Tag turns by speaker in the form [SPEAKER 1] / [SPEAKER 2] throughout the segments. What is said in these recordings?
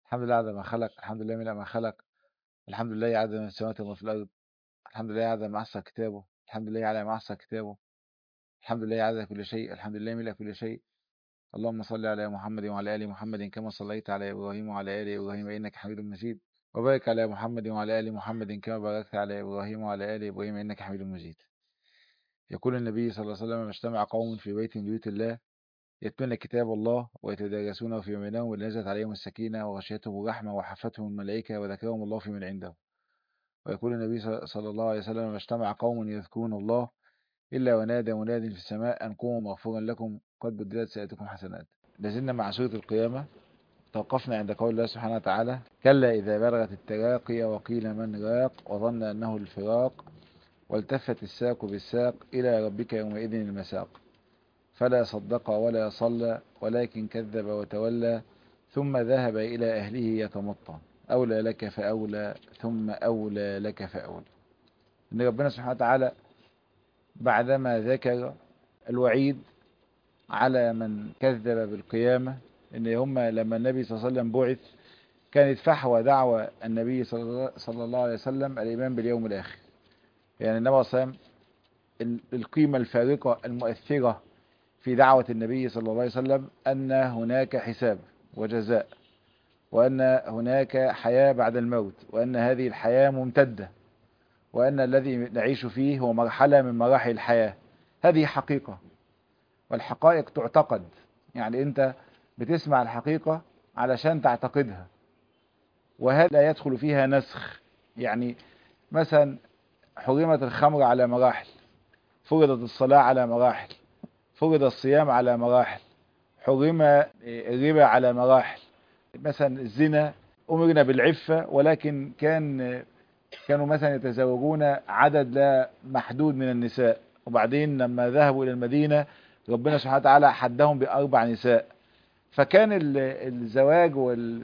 [SPEAKER 1] الحمد لله عدد ما خلق الحمد لله ملء ما خلق الحمد لله عدد ما في السماوات وما في الأرض الحمد لله عدد ما أحصى كتابه الحمد لله على ما أحصى كتابه الحمد لله عدد كل شيء الحمد لله ملء كل شيء اللهم صل على محمد وعلى آل محمد كما صليت على إبراهيم وعلى آل إبراهيم إنك حميد مجيد وبارك على محمد وعلى آل محمد كما باركت على إبراهيم وعلى آل إبراهيم إنك حميد مجيد يقول النبي صلى الله عليه وسلم اجتمع قوم في بيت من بيوت الله يتلون كتاب الله ويتدارسونه في بينهم ونزلت عليهم السكينة وغشيتهم الرحمة وحفتهم الملائكة وذكرهم الله في من عنده ويقول النبي صلى الله عليه وسلم اجتمع قوم يذكرون الله إلا ونادى مناد في السماء أن قوموا مغفورا لكم قد بدلت سيئاتكم حسنات لازلنا مع سورة القيامة توقفنا عند قول الله سبحانه وتعالى كلا إذا بلغت التراقي وقيل من راق وظن أنه الفراق والتفت الساق بالساق إلى ربك يومئذ المساق فلا صدق ولا صلى ولكن كذب وتولى ثم ذهب إلى أهله يتمطى أولى لك فأولى ثم أولى لك فأولى إن ربنا سبحانه وتعالى بعدما ذكر الوعيد على من كذب بالقيامة إن هم لما النبي صلى الله عليه وسلم بعث كانت فحوى دعوة النبي صلى الله عليه وسلم الإيمان باليوم الآخر يعني النبي صلى الله عليه وسلم القيمة الفارقة المؤثرة في دعوة النبي صلى الله عليه وسلم أن هناك حساب وجزاء وأن هناك حياة بعد الموت وأن هذه الحياة ممتدة وأن الذي نعيش فيه هو مرحلة من مراحل الحياة هذه حقيقة والحقائق تعتقد يعني أنت بتسمع الحقيقة علشان تعتقدها وهذا يدخل فيها نسخ يعني مثلا حرمت الخمر على مراحل فرضت الصلاة على مراحل فرض الصيام على مراحل حرم الربا على مراحل مثلا الزنا أمرنا بالعفة ولكن كان كانوا مثلا يتزوجون عدد لا محدود من النساء وبعدين لما ذهبوا إلى المدينة ربنا سبحانه وتعالى حدهم بأربع نساء فكان الزواج وال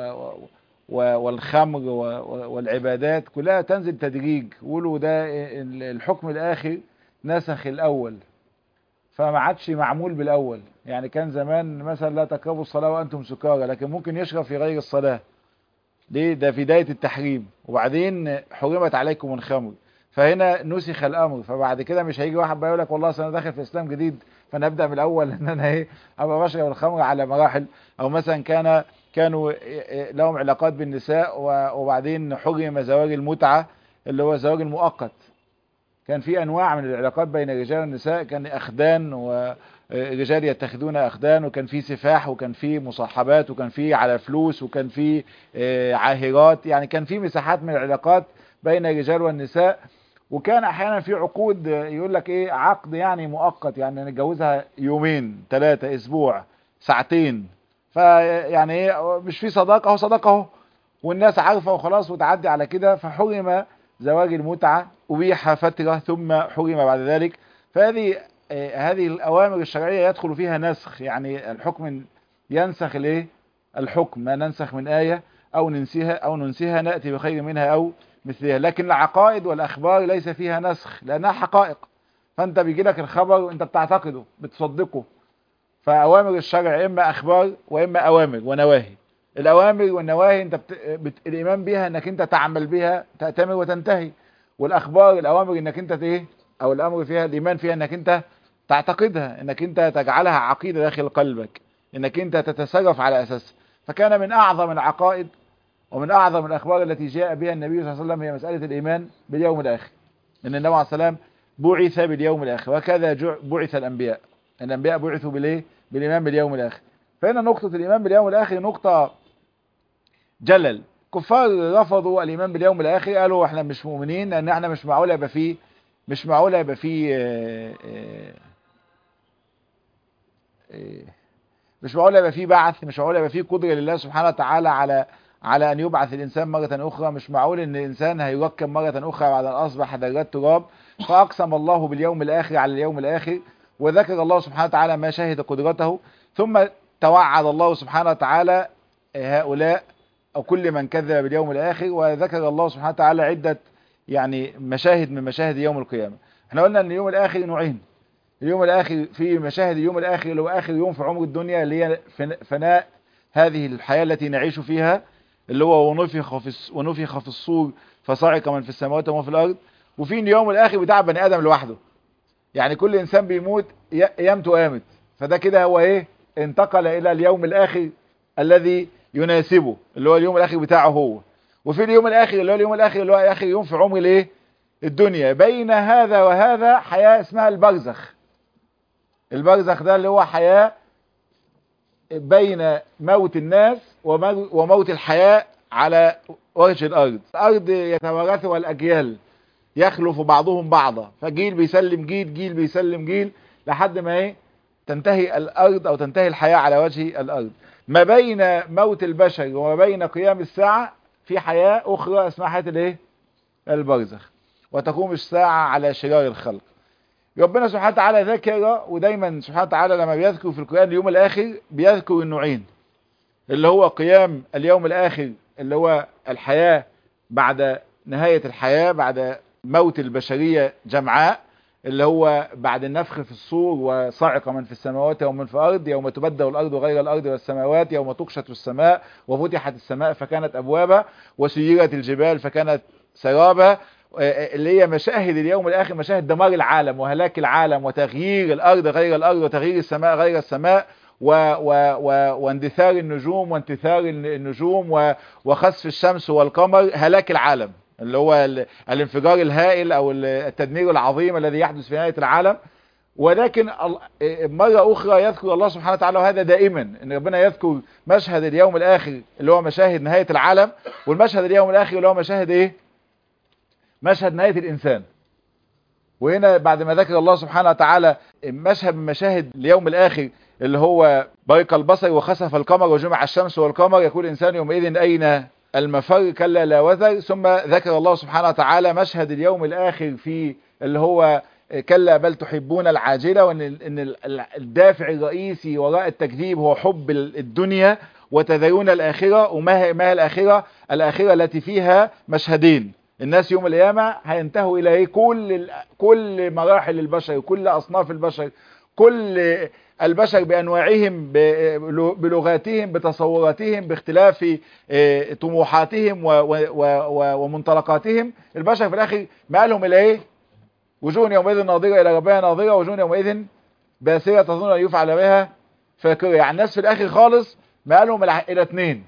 [SPEAKER 1] والخمر والعبادات كلها تنزل تدريج يقولوا ده الحكم الآخر نسخ الأول فما عادش معمول بالأول يعني كان زمان مثلا لا تقربوا الصلاة وأنتم سكارى لكن ممكن يشرب في غير الصلاة ليه ده في بداية التحريم وبعدين حرمت عليكم الخمر فهنا نسخ الأمر فبعد كده مش هيجي واحد بقى يقول لك والله أنا داخل في إسلام جديد فانا ابدا من الاول ان انا ايه ابقى بشرب الخمر على مراحل او مثلا كان كانوا لهم علاقات بالنساء وبعدين حرم زواج المتعه اللي هو الزواج المؤقت كان في انواع من العلاقات بين الرجال والنساء كان اخدان ورجال يتخذون اخدان وكان في سفاح وكان في مصاحبات وكان في على فلوس وكان في عاهرات يعني كان في مساحات من العلاقات بين الرجال والنساء وكان احيانا في عقود يقول لك ايه عقد يعني مؤقت يعني نتجوزها يومين ثلاثة اسبوع ساعتين فيعني ايه مش في صداقة اهو صداقة اهو والناس عارفة وخلاص وتعدي على كده فحرم زواج المتعة أبيح فترة ثم حرم بعد ذلك فهذه آه هذه الأوامر الشرعية يدخل فيها نسخ يعني الحكم ينسخ الايه الحكم ما ننسخ من آية أو ننسيها أو ننسيها نأتي بخير منها أو مثلها لكن العقائد والأخبار ليس فيها نسخ لأنها حقائق فأنت بيجي لك الخبر وأنت بتعتقده بتصدقه فأوامر الشرع إما أخبار وإما أوامر ونواهي الأوامر والنواهي أنت بت... بت... الإيمان بها أنك أنت تعمل بها تأتمر وتنتهي والأخبار الأوامر أنك أنت إيه أو الأمر فيها الإيمان فيها أنك أنت تعتقدها أنك أنت تجعلها عقيدة داخل قلبك أنك أنت تتصرف على أساسها فكان من أعظم العقائد ومن أعظم الأخبار التي جاء بها النبي صلى الله عليه وسلم هي مسألة الإيمان باليوم الآخر إن النبي عليه السلام بعث باليوم الآخر وكذا بعث الأنبياء الأنبياء بعثوا بالإيه؟ بالإيمان باليوم الآخر فهنا نقطة الإيمان باليوم الآخر نقطة جلل كفار رفضوا الإيمان باليوم الآخر قالوا احنا مش مؤمنين لأن احنا مش معقول يبقى فيه مش معقول يبقى فيه مش معقول يبقى فيه بعث مش معقول يبقى فيه قدرة لله سبحانه وتعالى على على أن يبعث الإنسان مرة أخرى مش معقول أن الإنسان هيركب مرة أخرى بعد أن أصبح ذرات تراب فأقسم الله باليوم الآخر على اليوم الآخر وذكر الله سبحانه وتعالى ما شهد قدرته ثم توعد الله سبحانه وتعالى هؤلاء أو كل من كذب باليوم الآخر وذكر الله سبحانه وتعالى عدة يعني مشاهد من مشاهد يوم القيامة احنا قلنا أن اليوم الآخر نوعين اليوم الآخر في مشاهد اليوم الآخر اللي هو آخر يوم في عمر الدنيا اللي هي فناء هذه الحياة التي نعيش فيها اللي هو ونفخ في الس- ونفخ في الصور فصعق من في السماوات ومن في الارض وفي اليوم الاخر بتاع بني ادم لوحده يعني كل انسان بيموت ي- قيامته قامت فده كده هو ايه انتقل الى اليوم الاخر الذي يناسبه اللي هو اليوم الاخر بتاعه هو وفي اليوم الاخر اللي هو اليوم الاخر اللي هو اخر يوم في عمر الايه الدنيا بين هذا وهذا حياة اسمها البرزخ البرزخ ده اللي هو حياة بين موت الناس ومو- وموت الحياة على وجه الأرض الأرض يتوارثها الأجيال يخلف بعضهم بعضا فجيل بيسلم جيل جيل بيسلم جيل لحد ما ايه تنتهي الأرض أو تنتهي الحياة على وجه الأرض ما بين موت البشر وما بين قيام الساعة في حياة أخرى اسمها حياة الايه البرزخ وتقوم الساعة على شرار الخلق ربنا سبحانه وتعالى ذكر ودايما سبحانه وتعالى لما بيذكر في القرآن اليوم الآخر بيذكر النوعين اللي هو قيام اليوم الآخر اللي هو الحياة بعد نهاية الحياة بعد موت البشرية جمعاء اللي هو بعد النفخ في الصور وصعق من في السماوات ومن في الأرض يوم تبدل الأرض غير الأرض والسماوات يوم تكشط السماء وفتحت السماء فكانت أبوابا وسيرت الجبال فكانت سرابا اللي هي مشاهد اليوم الآخر مشاهد دمار العالم وهلاك العالم وتغيير الأرض غير الأرض وتغيير السماء غير السماء و و و واندثار النجوم وانتثار النجوم و وخسف الشمس والقمر هلاك العالم اللي هو ال- الانفجار الهائل او ال- التدمير العظيم الذي يحدث في نهاية العالم ولكن ال- مرة أخرى يذكر الله سبحانه وتعالى وهذا دائما ان ربنا يذكر مشهد اليوم الآخر اللي هو مشاهد نهاية العالم والمشهد اليوم الآخر اللي هو مشاهد ايه مشهد نهاية الإنسان وهنا بعد ما ذكر الله سبحانه وتعالى مشهد من مشاهد اليوم الآخر اللي هو برق البصر وخسف القمر وجمع الشمس والقمر يقول الإنسان يومئذ أين المفر كلا لا وزر ثم ذكر الله سبحانه وتعالى مشهد اليوم الآخر في اللي هو كلا بل تحبون العاجلة وأن ال- إن ال- الدافع الرئيسي وراء التكذيب هو حب ال- الدنيا وتذرون الآخرة وما هي, ما هي الآخرة الآخرة التي فيها مشهدين الناس يوم القيامة هينتهوا إلى إيه؟ كل ال- كل مراحل البشر كل أصناف البشر كل البشر بأنواعهم ب- بلغاتهم بتصوراتهم باختلاف آه، طموحاتهم و- و- و- و- ومنطلقاتهم البشر في الآخر مالهم إلى إيه وجوه يومئذ ناظرة إلى ربها ناظرة وجوه يومئذ باسرة تظن أن يفعل بها فاكرة يعني الناس في الآخر خالص مالهم إلى إلى اتنين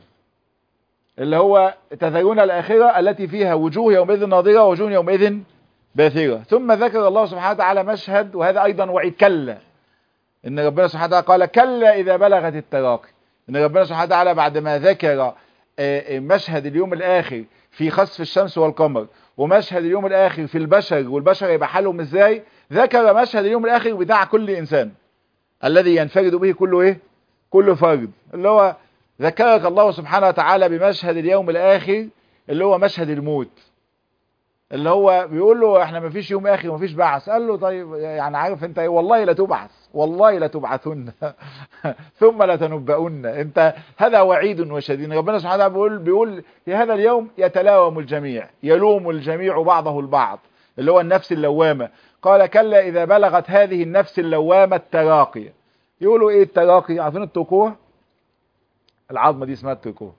[SPEAKER 1] اللي هو تذرون الآخرة التي فيها وجوه يومئذ ناظرة ووجوه يومئذ باثرة ثم ذكر الله سبحانه وتعالى مشهد وهذا أيضا وعيد كلا إن ربنا سبحانه وتعالى قال كلا إذا بلغت التراقي إن ربنا سبحانه وتعالى بعد ما ذكر آه، آه، مشهد اليوم الآخر في خسف الشمس والقمر ومشهد اليوم الآخر في البشر والبشر يبقى حالهم إزاي ذكر مشهد اليوم الآخر بتاع كل إنسان الذي ينفرد به كل إيه كل فرد اللي هو ذكرك الله سبحانه وتعالى بمشهد اليوم الآخر اللي هو مشهد الموت اللي هو بيقول له احنا ما فيش يوم اخر ما فيش بعث قال له طيب يعني عارف انت ايه والله لا تبعث والله لا تبعثن ثم لا تنبؤن انت هذا وعيد وشديد ربنا سبحانه وتعالى بيقول بيقول في هذا اليوم يتلاوم الجميع يلوم الجميع بعضه البعض اللي هو النفس اللوامة قال كلا اذا بلغت هذه النفس اللوامة التراقي يقولوا ايه التراقي عارفين الترقوة العظمة دي اسمها الترقوة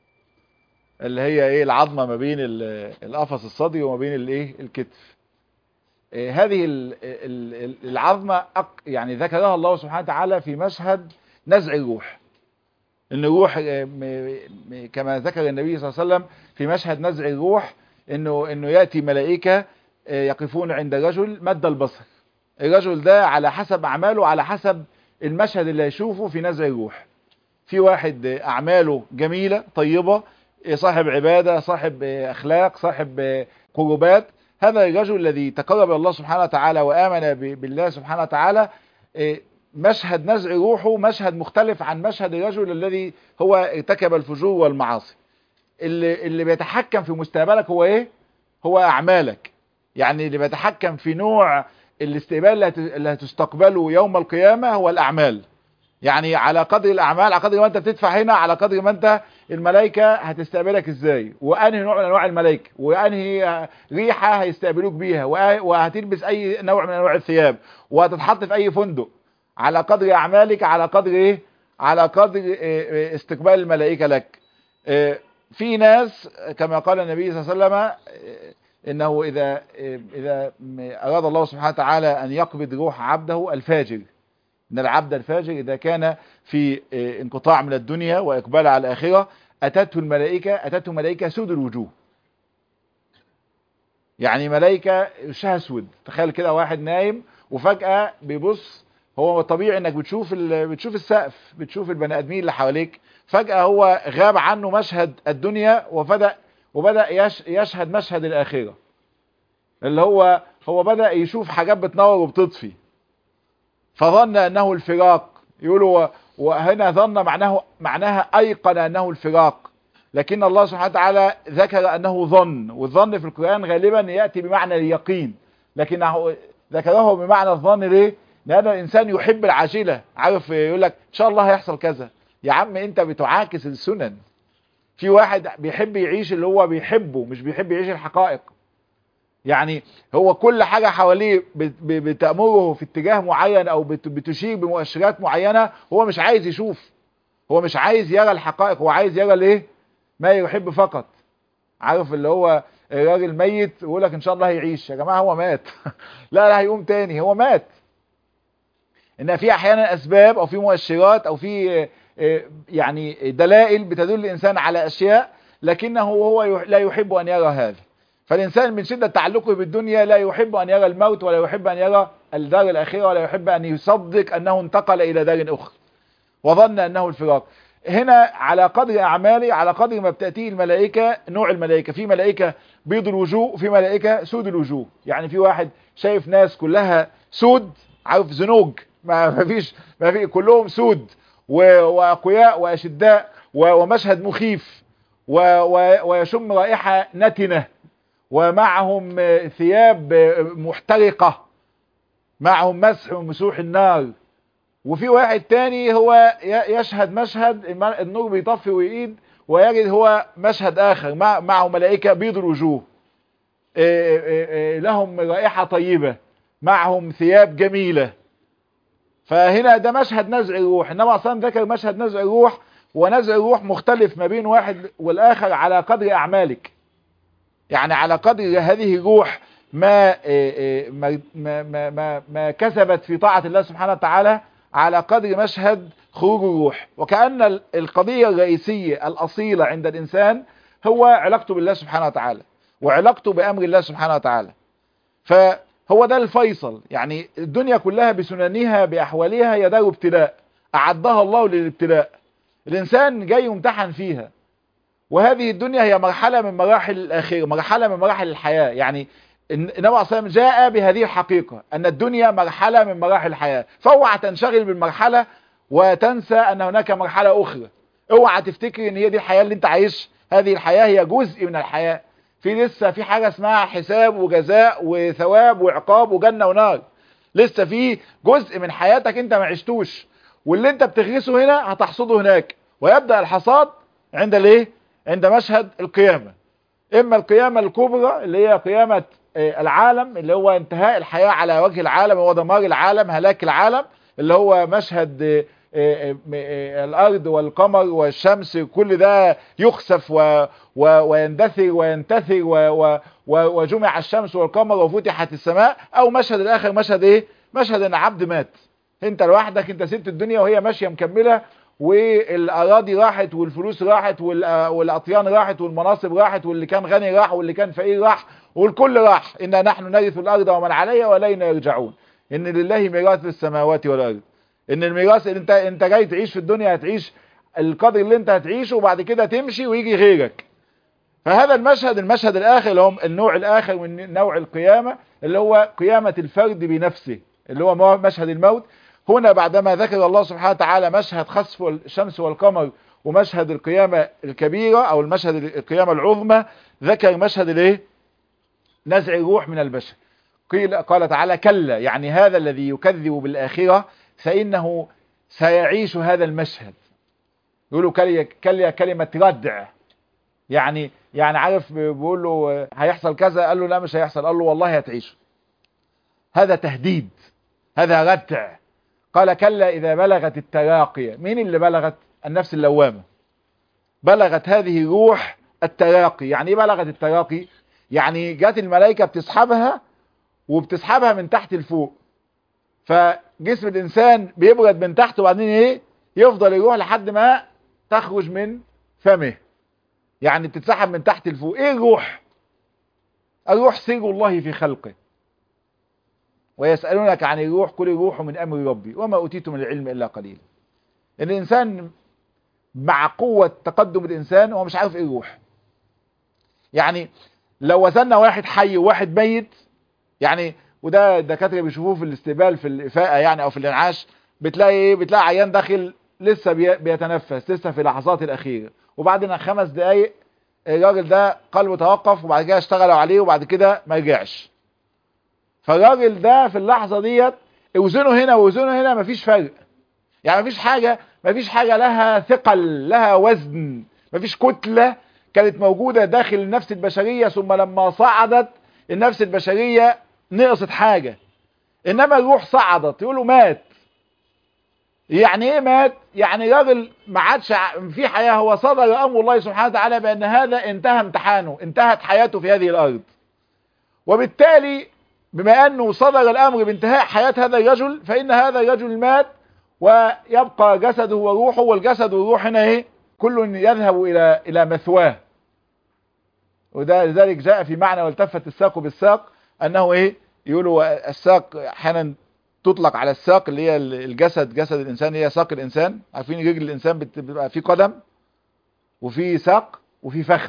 [SPEAKER 1] اللي هي ايه العظمه ما بين ال- القفص الصدري وما بين الايه الكتف إيه هذه ال- ال- ال- العظمه أق- يعني ذكرها الله سبحانه وتعالى في مشهد نزع الروح ان الروح إيه، م- م- كما ذكر النبي صلى الله عليه وسلم في مشهد نزع الروح انه انه ياتي ملائكه إيه، يقفون عند رجل مد البصر الرجل ده على حسب اعماله على حسب المشهد اللي هيشوفه في نزع الروح في واحد اعماله جميله طيبه صاحب عبادة صاحب أخلاق صاحب قربات هذا الرجل الذي تقرب إلى الله سبحانه وتعالى وآمن ب- بالله سبحانه وتعالى إيه، مشهد نزع روحه مشهد مختلف عن مشهد الرجل الذي هو ارتكب الفجور والمعاصي اللي, اللي بيتحكم في مستقبلك هو ايه هو أعمالك يعني اللي بيتحكم في نوع الاستقبال اللي هت- اللي هتستقبله يوم القيامة هو الأعمال يعني على قدر الاعمال على قدر ما انت بتدفع هنا على قدر ما انت الملائكه هتستقبلك ازاي وانهي نوع من انواع الملائكه وانهي ريحه هيستقبلوك بيها وأ- وهتلبس اي نوع من انواع الثياب وهتتحط في اي فندق على قدر اعمالك على قدر ايه على قدر استقبال الملائكة لك في ناس كما قال النبي صلى الله عليه وسلم انه اذا اذا اراد الله سبحانه وتعالى ان يقبض روح عبده الفاجر ان العبد الفاجر اذا كان في انقطاع من الدنيا واقبال على الاخره اتته الملائكه اتته ملائكه سود الوجوه يعني ملائكه وشها اسود تخيل كده واحد نايم وفجاه بيبص هو طبيعي انك بتشوف بتشوف السقف بتشوف البني ادمين اللي حواليك فجاه هو غاب عنه مشهد الدنيا وبدا وبدا يش يشهد مشهد الاخره اللي هو هو بدا يشوف حاجات بتنور وبتطفي فظن انه الفراق يقولوا وهنا ظن معناه معناها ايقن انه الفراق لكن الله سبحانه وتعالى ذكر انه ظن والظن في القران غالبا ياتي بمعنى اليقين لكنه ذكره بمعنى الظن ليه لان الانسان يحب العاجله عارف يقول لك ان شاء الله هيحصل كذا يا عم انت بتعاكس السنن في واحد بيحب يعيش اللي هو بيحبه مش بيحب يعيش الحقائق يعني هو كل حاجة حواليه بتأمره في اتجاه معين او بتشير بمؤشرات معينة هو مش عايز يشوف هو مش عايز يرى الحقائق هو عايز يرى الايه ما يحب فقط عارف اللي هو الراجل ميت ويقول لك ان شاء الله هيعيش يا جماعة هو مات لا لا هيقوم تاني هو مات ان في احيانا اسباب او في مؤشرات او في يعني دلائل بتدل الانسان على اشياء لكنه هو لا يحب ان يرى هذا فالانسان من شدة تعلقه بالدنيا لا يحب ان يرى الموت ولا يحب ان يرى الدار الاخيرة ولا يحب ان يصدق انه انتقل الى دار اخرى وظن انه الفراق هنا على قدر اعمالي على قدر ما بتأتيه الملائكة نوع الملائكة في ملائكة بيض الوجوه وفي ملائكة سود الوجوه يعني في واحد شايف ناس كلها سود عارف زنوج ما فيش ما في كلهم سود واقوياء واشداء ومشهد مخيف ويشم رائحة نتنة ومعهم ثياب محترقة معهم مسح ومسوح النار وفي واحد تاني هو يشهد مشهد النور بيطفي ويقيد ويجد هو مشهد اخر معه ملائكة بيض الوجوه لهم رائحة طيبة معهم ثياب جميلة فهنا ده مشهد نزع الروح انما اصلا ذكر مشهد نزع الروح ونزع الروح مختلف ما بين واحد والاخر على قدر اعمالك يعني على قدر هذه الروح ما ما ما ما, ما كسبت في طاعة الله سبحانه وتعالى على قدر مشهد خروج الروح وكأن القضية الرئيسية الأصيلة عند الإنسان هو علاقته بالله سبحانه وتعالى وعلاقته بأمر الله سبحانه وتعالى فهو ده الفيصل يعني الدنيا كلها بسننها بأحوالها هي دار ابتلاء أعدها الله للابتلاء الإنسان جاي يمتحن فيها وهذه الدنيا هي مرحلة من مراحل الآخرة مرحلة من مراحل الحياة يعني النبي عليه الصلاة جاء بهذه الحقيقة أن الدنيا مرحلة من مراحل الحياة فاوعى تنشغل بالمرحلة وتنسى أن هناك مرحلة أخرى اوعى تفتكر أن هي دي الحياة اللي انت عايش هذه الحياة هي جزء من الحياة في لسه في حاجة اسمها حساب وجزاء وثواب وعقاب وجنة ونار لسه في جزء من حياتك انت ما عشتوش واللي انت بتغرسه هنا هتحصده هناك ويبدأ الحصاد عند الايه عند مشهد القيامة اما القيامة الكبرى اللي هي قيامة العالم اللي هو انتهاء الحياة على وجه العالم هو دمار العالم هلاك العالم اللي هو مشهد الارض والقمر والشمس كل ده يخسف و و ويندثر وينتثر و و وجمع الشمس والقمر وفتحت السماء او مشهد الاخر مشهد ايه مشهد ان عبد مات انت لوحدك انت سبت الدنيا وهي ماشيه مكمله والاراضي راحت والفلوس راحت والاطيان راحت والمناصب راحت واللي كان غني راح واللي كان فقير راح والكل راح انا نحن نرث الارض ومن عليها والينا يرجعون ان لله ميراث السماوات والارض ان الميراث انت انت جاي تعيش في الدنيا هتعيش القدر اللي انت هتعيشه وبعد كده تمشي ويجي غيرك فهذا المشهد المشهد الاخر اللي هم النوع الاخر من نوع القيامة اللي هو قيامة الفرد بنفسه اللي هو مشهد الموت هنا بعدما ذكر الله سبحانه وتعالى مشهد خسف الشمس والقمر ومشهد القيامة الكبيرة او المشهد القيامة العظمى ذكر مشهد الايه نزع الروح من البشر قيل قال تعالى كلا يعني هذا الذي يكذب بالآخرة فإنه سيعيش هذا المشهد يقولوا كلمة كلمة ردع يعني يعني عارف بيقول له هيحصل كذا قال له لا مش هيحصل قال له والله هتعيش هذا تهديد هذا ردع قال كلا إذا بلغت التراقي مين اللي بلغت النفس اللوامة بلغت هذه الروح التراقي يعني ايه بلغت التراقي يعني جات الملائكة بتسحبها وبتسحبها من تحت لفوق فجسم الإنسان بيبرد من تحت وبعدين ايه يفضل يروح لحد ما تخرج من فمه يعني بتتسحب من تحت لفوق ايه الروح الروح سر الله في خلقه ويسألونك عن الروح كل الروح من أمر ربي وما أوتيت من العلم إلا قليلا الإنسان مع قوة تقدم الإنسان هو مش عارف إيه الروح يعني لو وزننا واحد حي وواحد ميت يعني وده الدكاتره بيشوفوه في الاستقبال في الإفاءة يعني أو في الإنعاش بتلاقي إيه بتلاقي عيان داخل لسه بيتنفس لسه في لحظات الأخيرة وبعد خمس دقايق الراجل ده قلبه توقف وبعد كده اشتغلوا عليه وبعد كده ما رجعش فالراجل ده في اللحظة ديت اوزنه هنا واوزنه هنا مفيش فرق يعني مفيش حاجة مفيش حاجة لها ثقل لها وزن مفيش كتلة كانت موجودة داخل النفس البشرية ثم لما صعدت النفس البشرية نقصت حاجة انما الروح صعدت يقولوا مات يعني ايه مات يعني راجل ما عادش في حياة هو صدر امر الله سبحانه وتعالى بان هذا انتهى امتحانه انتهت حياته في هذه الارض وبالتالي بما انه صدر الامر بانتهاء حياة هذا الرجل فان هذا الرجل مات ويبقى جسده وروحه والجسد والروح هنا ايه كل يذهب الى الى مثواه وده لذلك جاء في معنى والتفت الساق بالساق انه ايه يقولوا الساق احيانا تطلق على الساق اللي هي الجسد جسد الانسان هي ساق الانسان عارفين رجل الانسان بتبقى في قدم وفي ساق وفي فخذ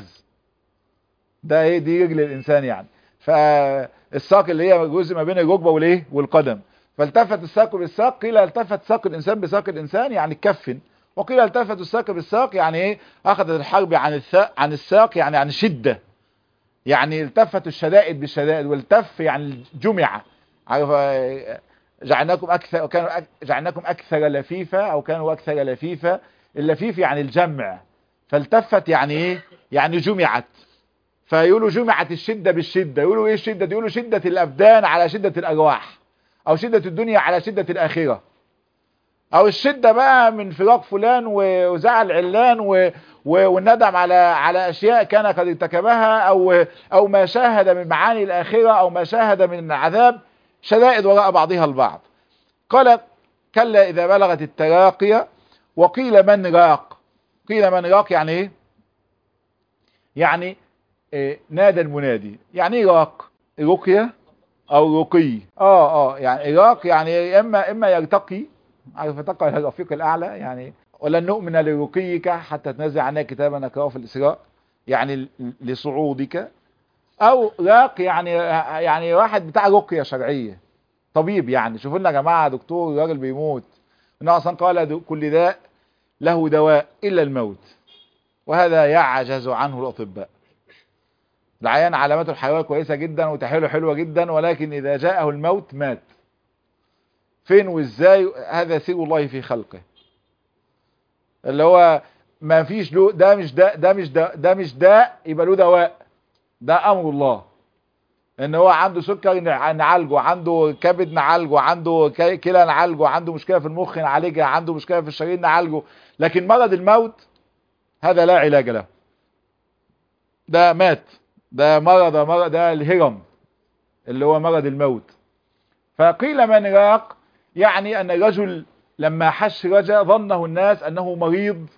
[SPEAKER 1] ده ايه دي رجل الانسان يعني فالساق اللي هي جزء ما بين الركبه والايه والقدم فالتفت الساق بالساق قيل التفت ساق الانسان بساق الانسان يعني كف وقيل التفت الساق بالساق يعني ايه اخذت الحرب عن الساق عن الساق يعني عن شده يعني التفت الشدائد بالشدائد والتف يعني جمع عارف جعلناكم اكثر وكانوا جعلناكم اكثر لفيفا او كانوا اكثر لفيفا اللفيف يعني الجمع فالتفت يعني ايه يعني جمعت فيقولوا جمعت الشدة بالشدة يقولوا ايه الشدة يقولوا شدة الابدان على شدة الارواح او شدة الدنيا على شدة الاخرة او الشدة بقى من فراق فلان وزعل علان و... والندم على على اشياء كان قد ارتكبها او او ما شاهد من معاني الاخره او ما شاهد من عذاب شدائد وراء بعضها البعض قال كلا اذا بلغت التراقي وقيل من راق قيل من راق يعني ايه يعني إيه نادى المنادي يعني ايه راق رقيه او رقي اه اه يعني راق يعني اما اما يرتقي عارف يرتقي الى الرفيق الاعلى يعني ولن نؤمن لرقيك حتى تنزع عنا كتابا نقراه في الإسراء يعني لصعودك أو راق يعني يعني واحد بتاع رقية شرعية طبيب يعني شوفوا لنا يا جماعة دكتور راجل بيموت النبي أصلا قال كل داء له دواء إلا الموت وهذا يعجز عنه الأطباء العيان علاماته الحيوية كويسة جدا وتحيله حلوة جدا ولكن إذا جاءه الموت مات فين وإزاي هذا سر الله في خلقه اللي هو ما فيش له ده مش ده ده مش ده ده مش داء يبقى له دواء ده امر الله ان هو عنده سكر نعالجه عنده كبد نعالجه عنده كلى نعالجه عنده مشكله في المخ نعالجها عنده مشكله في الشرايين نعالجه لكن مرض الموت هذا لا علاج له ده مات ده مرض مرض ده الهرم اللي هو مرض الموت فقيل من راق يعني ان الرجل لما حش رجا ظنه الناس انه مريض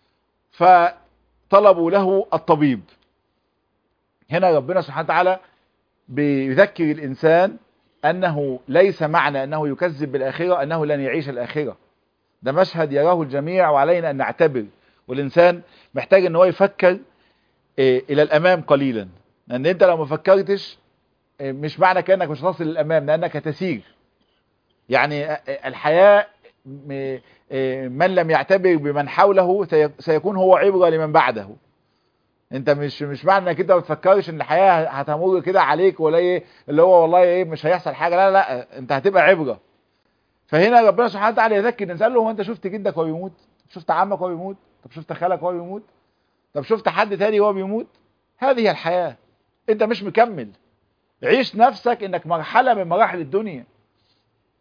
[SPEAKER 1] فطلبوا له الطبيب هنا ربنا سبحانه وتعالى بيذكر الانسان انه ليس معنى انه يكذب بالاخرة انه لن يعيش الاخرة ده مشهد يراه الجميع وعلينا ان نعتبر والانسان محتاج ان هو يفكر الى الامام قليلا لان انت لو ما فكرتش مش معنى كانك مش تصل للامام لانك تسير يعني الحياة من لم يعتبر بمن حوله سيكون هو عبرة لمن بعده انت مش مش معنى انك انت ما بتفكرش ان الحياه هتمر كده عليك ولا ايه اللي هو والله ايه مش هيحصل حاجه لا لا انت هتبقى عبره فهنا ربنا سبحانه وتعالى يذكر الانسان له هو انت شفت جدك وهو بيموت شفت عمك وهو بيموت طب شفت خالك وهو بيموت طب شفت حد تاني وهو بيموت هذه هي الحياه انت مش مكمل عيش نفسك انك مرحله من مراحل الدنيا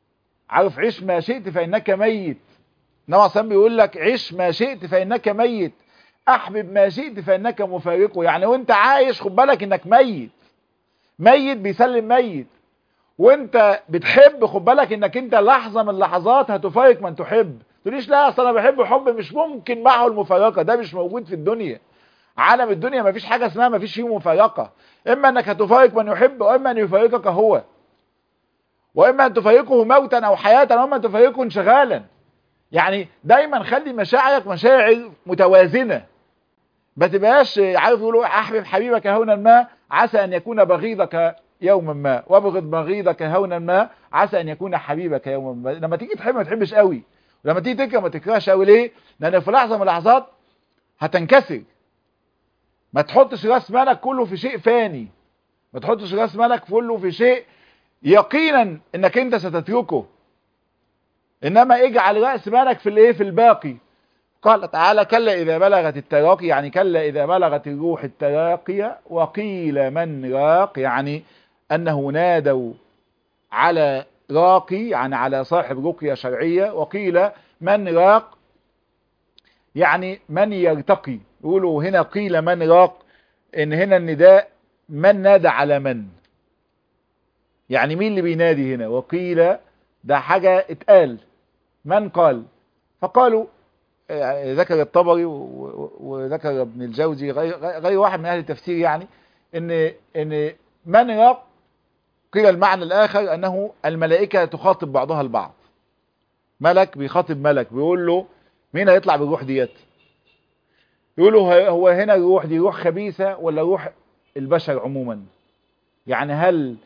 [SPEAKER 1] عارف عيش ما شئت فانك ميت نوع سام بيقول لك عيش ما شئت فانك ميت احبب ما شئت فانك مفارقه يعني وانت عايش خد بالك انك ميت ميت بيسلم ميت وانت بتحب خد بالك انك انت لحظه من اللحظات هتفارق من تحب تقوليش لا اصل انا بحب حب مش ممكن معه المفارقه ده مش موجود في الدنيا عالم الدنيا ما فيش حاجه اسمها ما فيش فيه مفارقه اما انك هتفارق من يحب واما ان يفارقك هو واما ان تفارقه موتا او حياه واما ان تفارقه انشغالا يعني دايما خلي مشاعرك مشاعر متوازنه ما تبقاش عارف يقولوا احبب حبيبك هونا ما عسى ان يكون بغيضك يوما ما وابغض بغيضك هونا ما عسى ان يكون حبيبك يوما ما لما تيجي تحب ما تحبش قوي ولما تيجي تكره ما تكرهش قوي ليه لان في لحظه من اللحظات هتنكسر ما تحطش راس مالك كله في شيء فاني ما تحطش راس مالك كله في شيء يقينا انك انت ستتركه انما اجعل راس مالك في الايه في الباقي قال تعالى كلا اذا بلغت التراقي يعني كلا اذا بلغت الروح التراقي وقيل من راق يعني انه نادوا على راقي يعني على صاحب رقية شرعية وقيل من راق يعني من يرتقي يقولوا هنا قيل من راق ان هنا النداء من نادى على من يعني مين اللي بينادي هنا وقيل ده حاجة اتقال من قال فقالوا ذكر الطبري وذكر ابن الجوزي غير, غير واحد من اهل التفسير يعني ان ان من راق قيل المعنى الاخر انه الملائكة تخاطب بعضها البعض ملك بيخاطب ملك بيقول له مين هيطلع بالروح ديت يقولوا هو هنا الروح دي روح خبيثة ولا روح البشر عموما يعني هل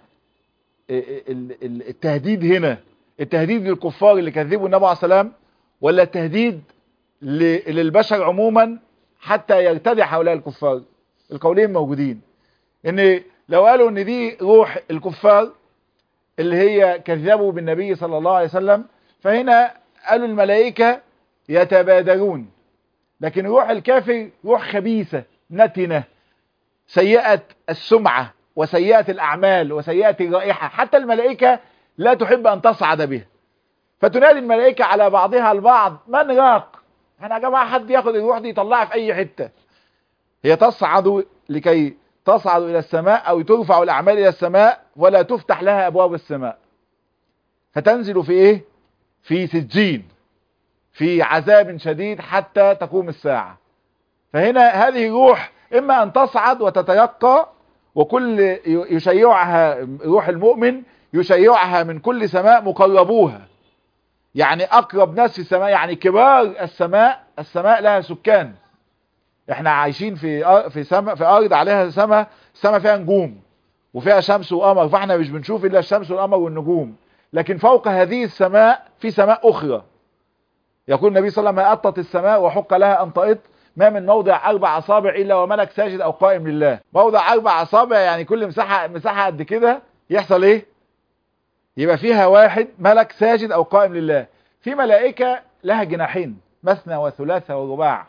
[SPEAKER 1] التهديد هنا التهديد للكفار اللي كذبوا النبي عليه السلام ولا التهديد للبشر عموما حتى يرتدع هؤلاء الكفار القولين موجودين ان لو قالوا ان دي روح الكفار اللي هي كذبوا بالنبي صلى الله عليه وسلم فهنا قالوا الملائكة يتبادرون لكن روح الكافر روح خبيثة نتنة سيئة السمعة وسيئة الأعمال وسيئة الرائحة حتى الملائكة لا تحب أن تصعد بها فتنادي الملائكة على بعضها البعض من راق احنا يا جماعة حد ياخد الروح دي يطلعها في أي حتة هي تصعد لكي تصعد إلى السماء أو ترفع الأعمال إلى السماء ولا تفتح لها أبواب السماء فتنزل في إيه في سجين في عذاب شديد حتى تقوم الساعة فهنا هذه الروح إما أن تصعد وتتيقى وكل يشيعها روح المؤمن يشيعها من كل سماء مقربوها يعني أقرب ناس في السماء يعني كبار السماء السماء لها سكان احنا عايشين في في سماء في ارض عليها سماء السماء فيها نجوم وفيها شمس وقمر فاحنا مش بنشوف الا الشمس والقمر والنجوم لكن فوق هذه السماء في سماء اخرى يقول النبي صلى الله عليه وسلم أطت السماء وحق لها أن تئط ما من موضع أربع أصابع إلا وملك ساجد أو قائم لله موضع أربع أصابع يعني كل مساحة مساحة قد كده يحصل إيه يبقى فيها واحد ملك ساجد أو قائم لله في ملائكة لها جناحين مثنى وثلاثة ورباع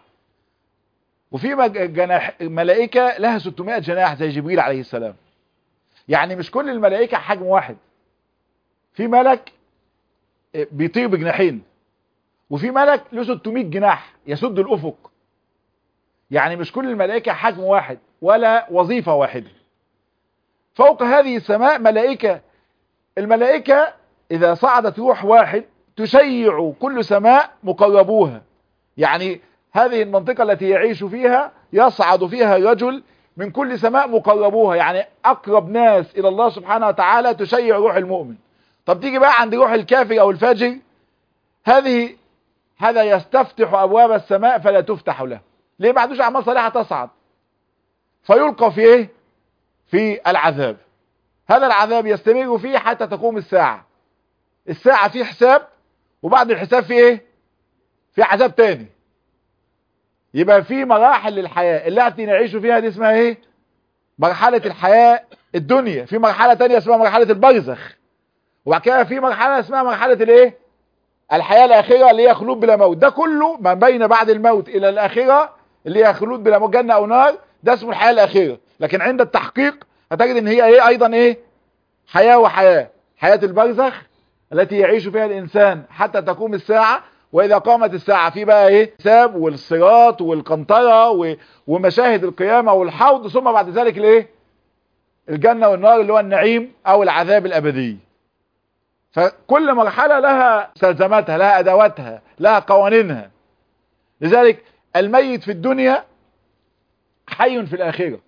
[SPEAKER 1] وفي جناح ملائكة لها 600 جناح زي جبريل عليه السلام يعني مش كل الملائكة حجم واحد في ملك بيطير بجناحين وفي ملك له 600 جناح يسد الافق يعني مش كل الملائكة حجم واحد ولا وظيفة واحدة فوق هذه السماء ملائكة الملائكة اذا صعدت روح واحد تشيع كل سماء مقربوها يعني هذه المنطقة التي يعيش فيها يصعد فيها رجل من كل سماء مقربوها يعني اقرب ناس الى الله سبحانه وتعالى تشيع روح المؤمن طب تيجي بقى عند روح الكافر او الفاجر هذه هذا يستفتح ابواب السماء فلا تفتح له ليه ما عندوش اعمال صالحه تصعد فيلقى في ايه في العذاب هذا العذاب يستمر فيه حتى تقوم الساعه الساعه فيه حساب وبعد الحساب فيه ايه في عذاب تاني يبقى في مراحل للحياه التي نعيش فيها دي اسمها ايه مرحله الحياه الدنيا في مرحله تانية اسمها مرحله البرزخ وبعد كده في مرحله اسمها مرحله الايه الحياة الآخرة اللي هي خلود بلا موت ده كله ما بين بعد الموت إلى الآخرة اللي هي خلود بلا موت جنة أو نار ده اسمه الحياة الآخرة لكن عند التحقيق هتجد ان هي ايه ايضا ايه حياة وحياة حياة البرزخ التي يعيش فيها الإنسان حتى تقوم الساعة وإذا قامت الساعة في بقى إيه حساب والصراط والقنطرة و- ومشاهد القيامة والحوض ثم بعد ذلك الإيه الجنة والنار اللي هو النعيم أو العذاب الأبدي فكل مرحلة لها استلزاماتها لها أدواتها لها قوانينها لذلك الميت في الدنيا حي في الآخرة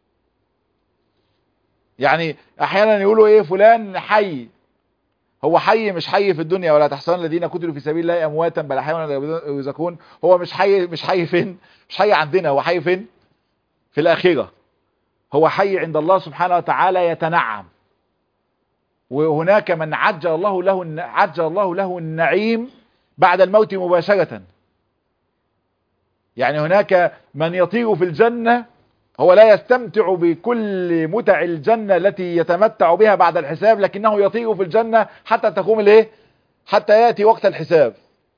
[SPEAKER 1] يعني أحيانا يقولوا إيه فلان حي هو حي مش حي في الدنيا ولا تحسبن الذين قتلوا في سبيل الله امواتا بل احيانا يرزقون هو مش حي مش حي فين مش حي عندنا هو حي فين في الاخره هو حي عند الله سبحانه وتعالى يتنعم وهناك من عجل الله له الن- عجل الله له النعيم بعد الموت مباشرة يعني هناك من يطير في الجنة هو لا يستمتع بكل متع الجنة التي يتمتع بها بعد الحساب لكنه يطير في الجنة حتى تقوم الايه حتى يأتي وقت الحساب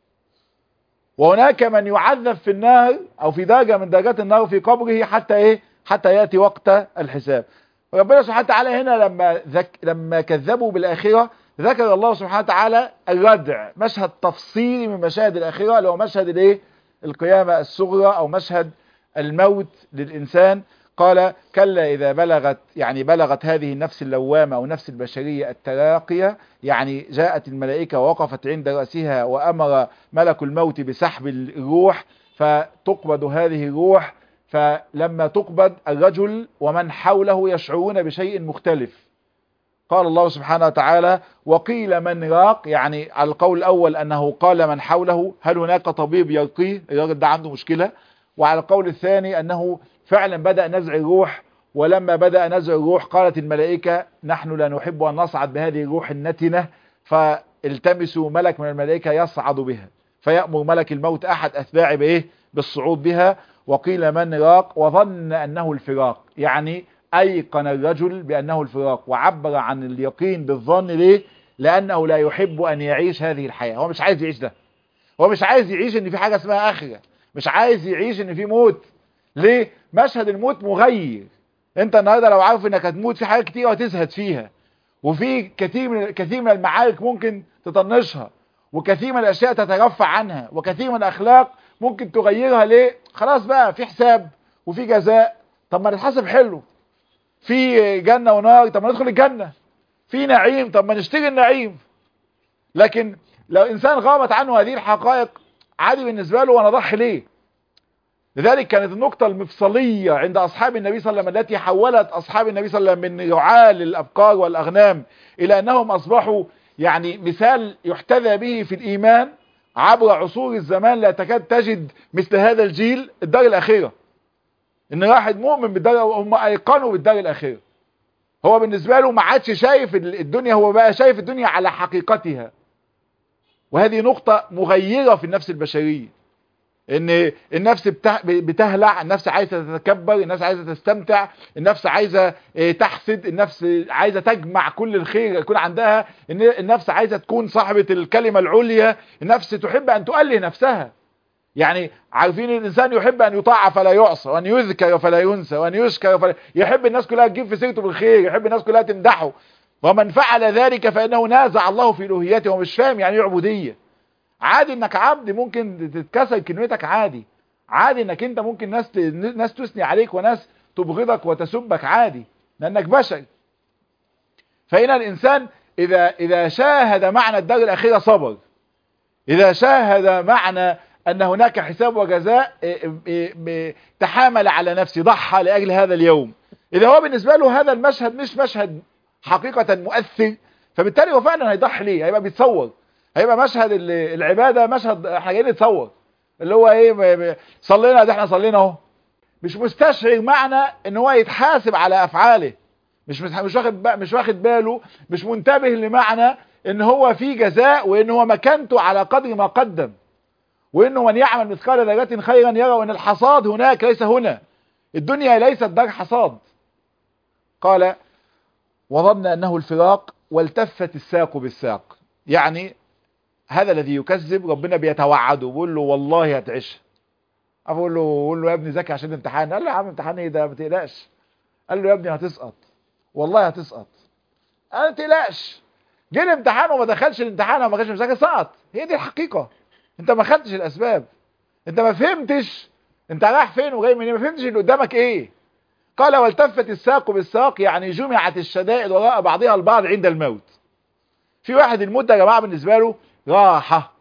[SPEAKER 1] وهناك من يعذب في النار او في درجة من درجات النار في قبره حتى ايه حتى يأتي وقت الحساب ربنا سبحانه وتعالى هنا لما ذك لما كذبوا بالآخرة ذكر الله سبحانه وتعالى الردع مشهد تفصيلي من مشاهد الآخرة اللي هو مشهد الايه القيامة الصغرى او مشهد الموت للإنسان قال كلا إذا بلغت يعني بلغت هذه النفس اللوامة أو نفس البشرية التراقية يعني جاءت الملائكة ووقفت عند رأسها وأمر ملك الموت بسحب الروح فتقبض هذه الروح فلما تقبض الرجل ومن حوله يشعرون بشيء مختلف قال الله سبحانه وتعالى وقيل من راق يعني على القول الأول أنه قال من حوله هل هناك طبيب يرقيه الراجل ده عنده مشكلة وعلى القول الثاني أنه فعلا بدأ نزع الروح ولما بدأ نزع الروح قالت الملائكة نحن لا نحب أن نصعد بهذه الروح النتنة فالتمسوا ملك من الملائكة يصعد بها فيأمر ملك الموت أحد أتباع بإيه بالصعود بها وقيل من راق وظن أنه الفراق يعني أيقن الرجل بأنه الفراق وعبر عن اليقين بالظن ليه لأنه لا يحب أن يعيش هذه الحياة هو مش عايز يعيش ده هو مش عايز يعيش ان في حاجة اسمها آخرة مش عايز يعيش ان في موت ليه مشهد الموت مغير انت النهارده لو عارف انك هتموت في حاجات كتير وهتزهد فيها وفي كثير من كثير من المعارك ممكن تطنشها وكثير من الاشياء تترفع عنها وكثير من الاخلاق ممكن تغيرها ليه خلاص بقى في حساب وفي جزاء طب ما نتحاسب حلو في جنة ونار طب ما ندخل الجنة في نعيم طب ما نشتري النعيم لكن لو انسان غابت عنه هذه الحقائق عادي بالنسبة له وانا ضحي ليه لذلك كانت النقطة المفصلية عند أصحاب النبي صلى الله عليه وسلم التي حولت أصحاب النبي صلى الله عليه وسلم من رعاة للأبقار والأغنام إلى أنهم أصبحوا يعني مثال يحتذى به في الإيمان عبر عصور الزمان لا تكاد تجد مثل هذا الجيل الدار الأخيرة إن واحد مؤمن بالدار هم أيقنوا بالدار الأخيرة هو بالنسبة له ما عادش شايف الدنيا هو بقى شايف الدنيا على حقيقتها وهذه نقطة مغيرة في النفس البشرية ان النفس بتهلع النفس عايزة تتكبر النفس عايزة تستمتع النفس عايزة تحسد النفس عايزة تجمع كل الخير يكون عندها النفس عايزة تكون صاحبة الكلمة العليا النفس تحب ان تؤله نفسها يعني عارفين الانسان يحب ان يطاع فلا يعصى وان يذكر فلا ينسى وان يشكر فلا يحب الناس كلها تجيب في سيرته بالخير يحب الناس كلها تمدحه ومن فعل ذلك فانه نازع الله في الوهيته ومش فاهم يعني ايه عبوديه عادي انك عبد ممكن تتكسر كلمتك عادي عادي انك انت ممكن ناس ناس تثني عليك وناس تبغضك وتسبك عادي لانك بشر فهنا الانسان اذا اذا شاهد معنى الدار الاخيره صبر اذا شاهد معنى ان هناك حساب وجزاء تحامل على نفسه ضحى لاجل هذا اليوم اذا هو بالنسبه له هذا المشهد مش مشهد حقيقه مؤثر فبالتالي هو فعلا هيضحي ليه هيبقى بيتصور هيبقى مشهد العبادة مشهد احنا جايين نتصور اللي هو ايه صلينا ده احنا صلينا اهو مش مستشعر معنى ان هو يتحاسب على افعاله مش مش واخد مش واخد باله مش منتبه لمعنى ان هو في جزاء وان هو مكانته على قدر ما قدم وانه من يعمل مثقال ذرة خيرا يرى وان الحصاد هناك ليس هنا الدنيا ليست دار حصاد قال وظن انه الفراق والتفت الساق بالساق يعني هذا الذي يكذب ربنا بيتوعده بيقول له والله هتعيش اقول له بقول له يا ابني ذاكر عشان الامتحان قال له يا عم امتحان ايه ده ما تقلقش قال له يا ابني هتسقط والله هتسقط قال ما تقلقش جه الامتحان وما دخلش الامتحان وما كانش مذاكر سقط هي دي الحقيقه انت ما خدتش الاسباب انت ما فهمتش انت رايح فين وجاي منين ما فهمتش اللي قدامك ايه قال والتفت الساق بالساق يعني جمعت الشدائد وراء بعضها البعض عند الموت في واحد الموت ده يا جماعه بالنسبه له راحه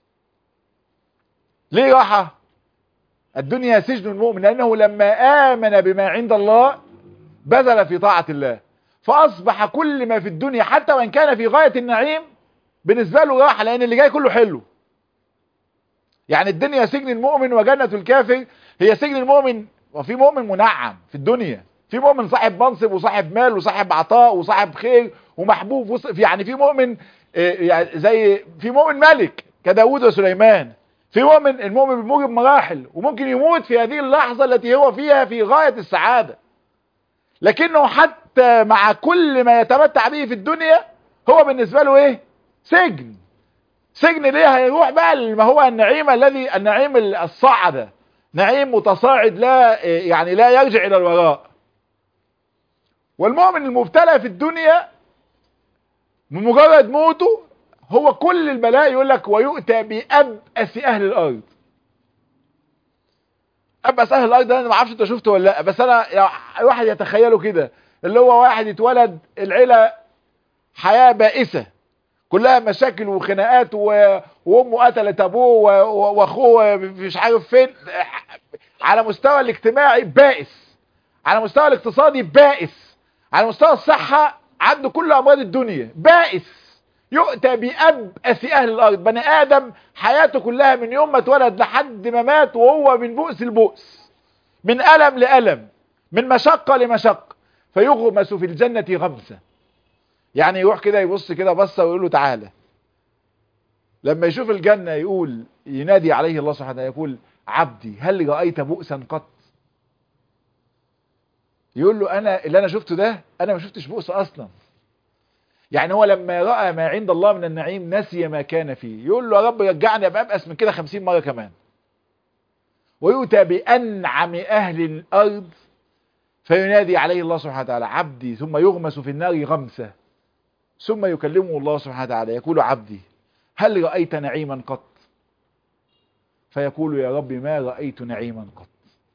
[SPEAKER 1] ليه راحه الدنيا سجن المؤمن لانه لما امن بما عند الله بذل في طاعه الله فاصبح كل ما في الدنيا حتى وان كان في غايه النعيم بالنسبه له راحه لان اللي جاي كله حلو يعني الدنيا سجن المؤمن وجنة الكافر هي سجن المؤمن وفي مؤمن منعم في الدنيا في مؤمن صاحب منصب وصاحب مال وصاحب عطاء وصاحب خير ومحبوب وص... يعني في مؤمن يعني زي في مؤمن ملك كداود وسليمان في مؤمن المؤمن بيمر بمراحل وممكن يموت في هذه اللحظة التي هو فيها في غاية السعادة لكنه حتى مع كل ما يتمتع به في الدنيا هو بالنسبة له ايه سجن سجن ليه هيروح بقى ما هو النعيم الذي النعيم الصعدة نعيم متصاعد لا يعني لا يرجع الى الوراء والمؤمن المبتلى في الدنيا بمجرد موته هو كل البلاء يقول لك ويؤتى بأبأس أهل الأرض أبأس أهل الأرض ده أنا ما اعرفش أنت شفته ولا لا بس أنا يعني واحد يتخيله كده اللي هو واحد اتولد العيلة حياة بائسة كلها مشاكل وخناقات وامه قتلت ابوه واخوه مش عارف فين على مستوى الاجتماعي بائس على مستوى الاقتصادي بائس على مستوى الصحة عنده كل امراض الدنيا بائس يؤتى بأبأس اهل الارض بني ادم حياته كلها من يوم ما اتولد لحد ما مات وهو من بؤس لبؤس من ألم لألم من مشقة لمشقة فيغمس في الجنة غمسة يعني يروح كده يبص كده بصة ويقول له تعالى لما يشوف الجنة يقول ينادي عليه الله سبحانه وتعالى يقول عبدي هل رأيت بؤسا قط يقول له انا اللي انا شفته ده انا ما شفتش بؤس اصلا يعني هو لما رأى ما عند الله من النعيم نسي ما كان فيه يقول له يا رب رجعني ابقى ابأس من كده خمسين مرة كمان ويؤتى بأنعم أهل الأرض فينادي عليه الله سبحانه وتعالى عبدي ثم يغمس في النار غمسة ثم يكلمه الله سبحانه وتعالى يقول عبدي هل رأيت نعيما قط فيقول يا رب ما رأيت نعيما قط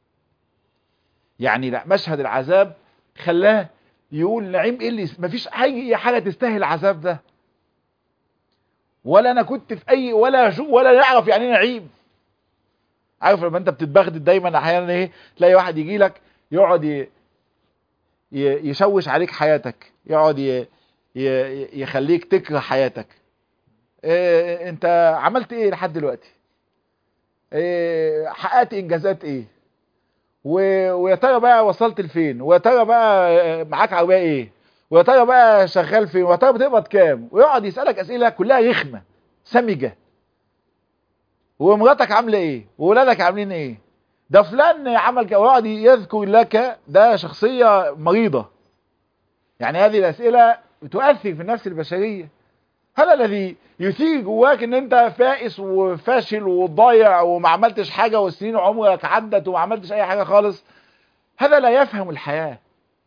[SPEAKER 1] يعني لا مشهد العذاب خلاه يقول نعيم ايه اللي مفيش اي حاجه تستاهل العذاب ده ولا انا كنت في اي ولا شو ولا يعرف يعني ايه نعيم عارف لما انت بتتبغدد دايما احيانا ايه تلاقي واحد يجي لك يقعد ي... ي... يشوش عليك حياتك يقعد ي... ي... يخليك تكره حياتك إيه انت عملت ايه لحد دلوقتي إيه حققت انجازات ايه و... ويا ترى بقى وصلت لفين ويا ترى بقى معاك عربيه ايه ويا ترى بقى شغال فين ويا ترى بتقبض كام ويقعد يسالك اسئله كلها رخمه سمجه ومراتك عامله ايه وولادك عاملين ايه ده فلان عمل كده ويقعد يذكر لك ده شخصيه مريضه يعني هذه الاسئله بتؤثر في النفس البشريه هذا الذي يثير جواك ان انت فائس وفاشل وضايع وما عملتش حاجة والسنين عمرك عدت وما عملتش اي حاجة خالص هذا لا يفهم الحياة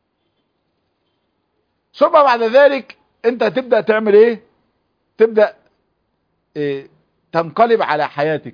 [SPEAKER 1] ثم بعد ذلك انت تبدأ تعمل ايه تبدأ إيه تنقلب على حياتك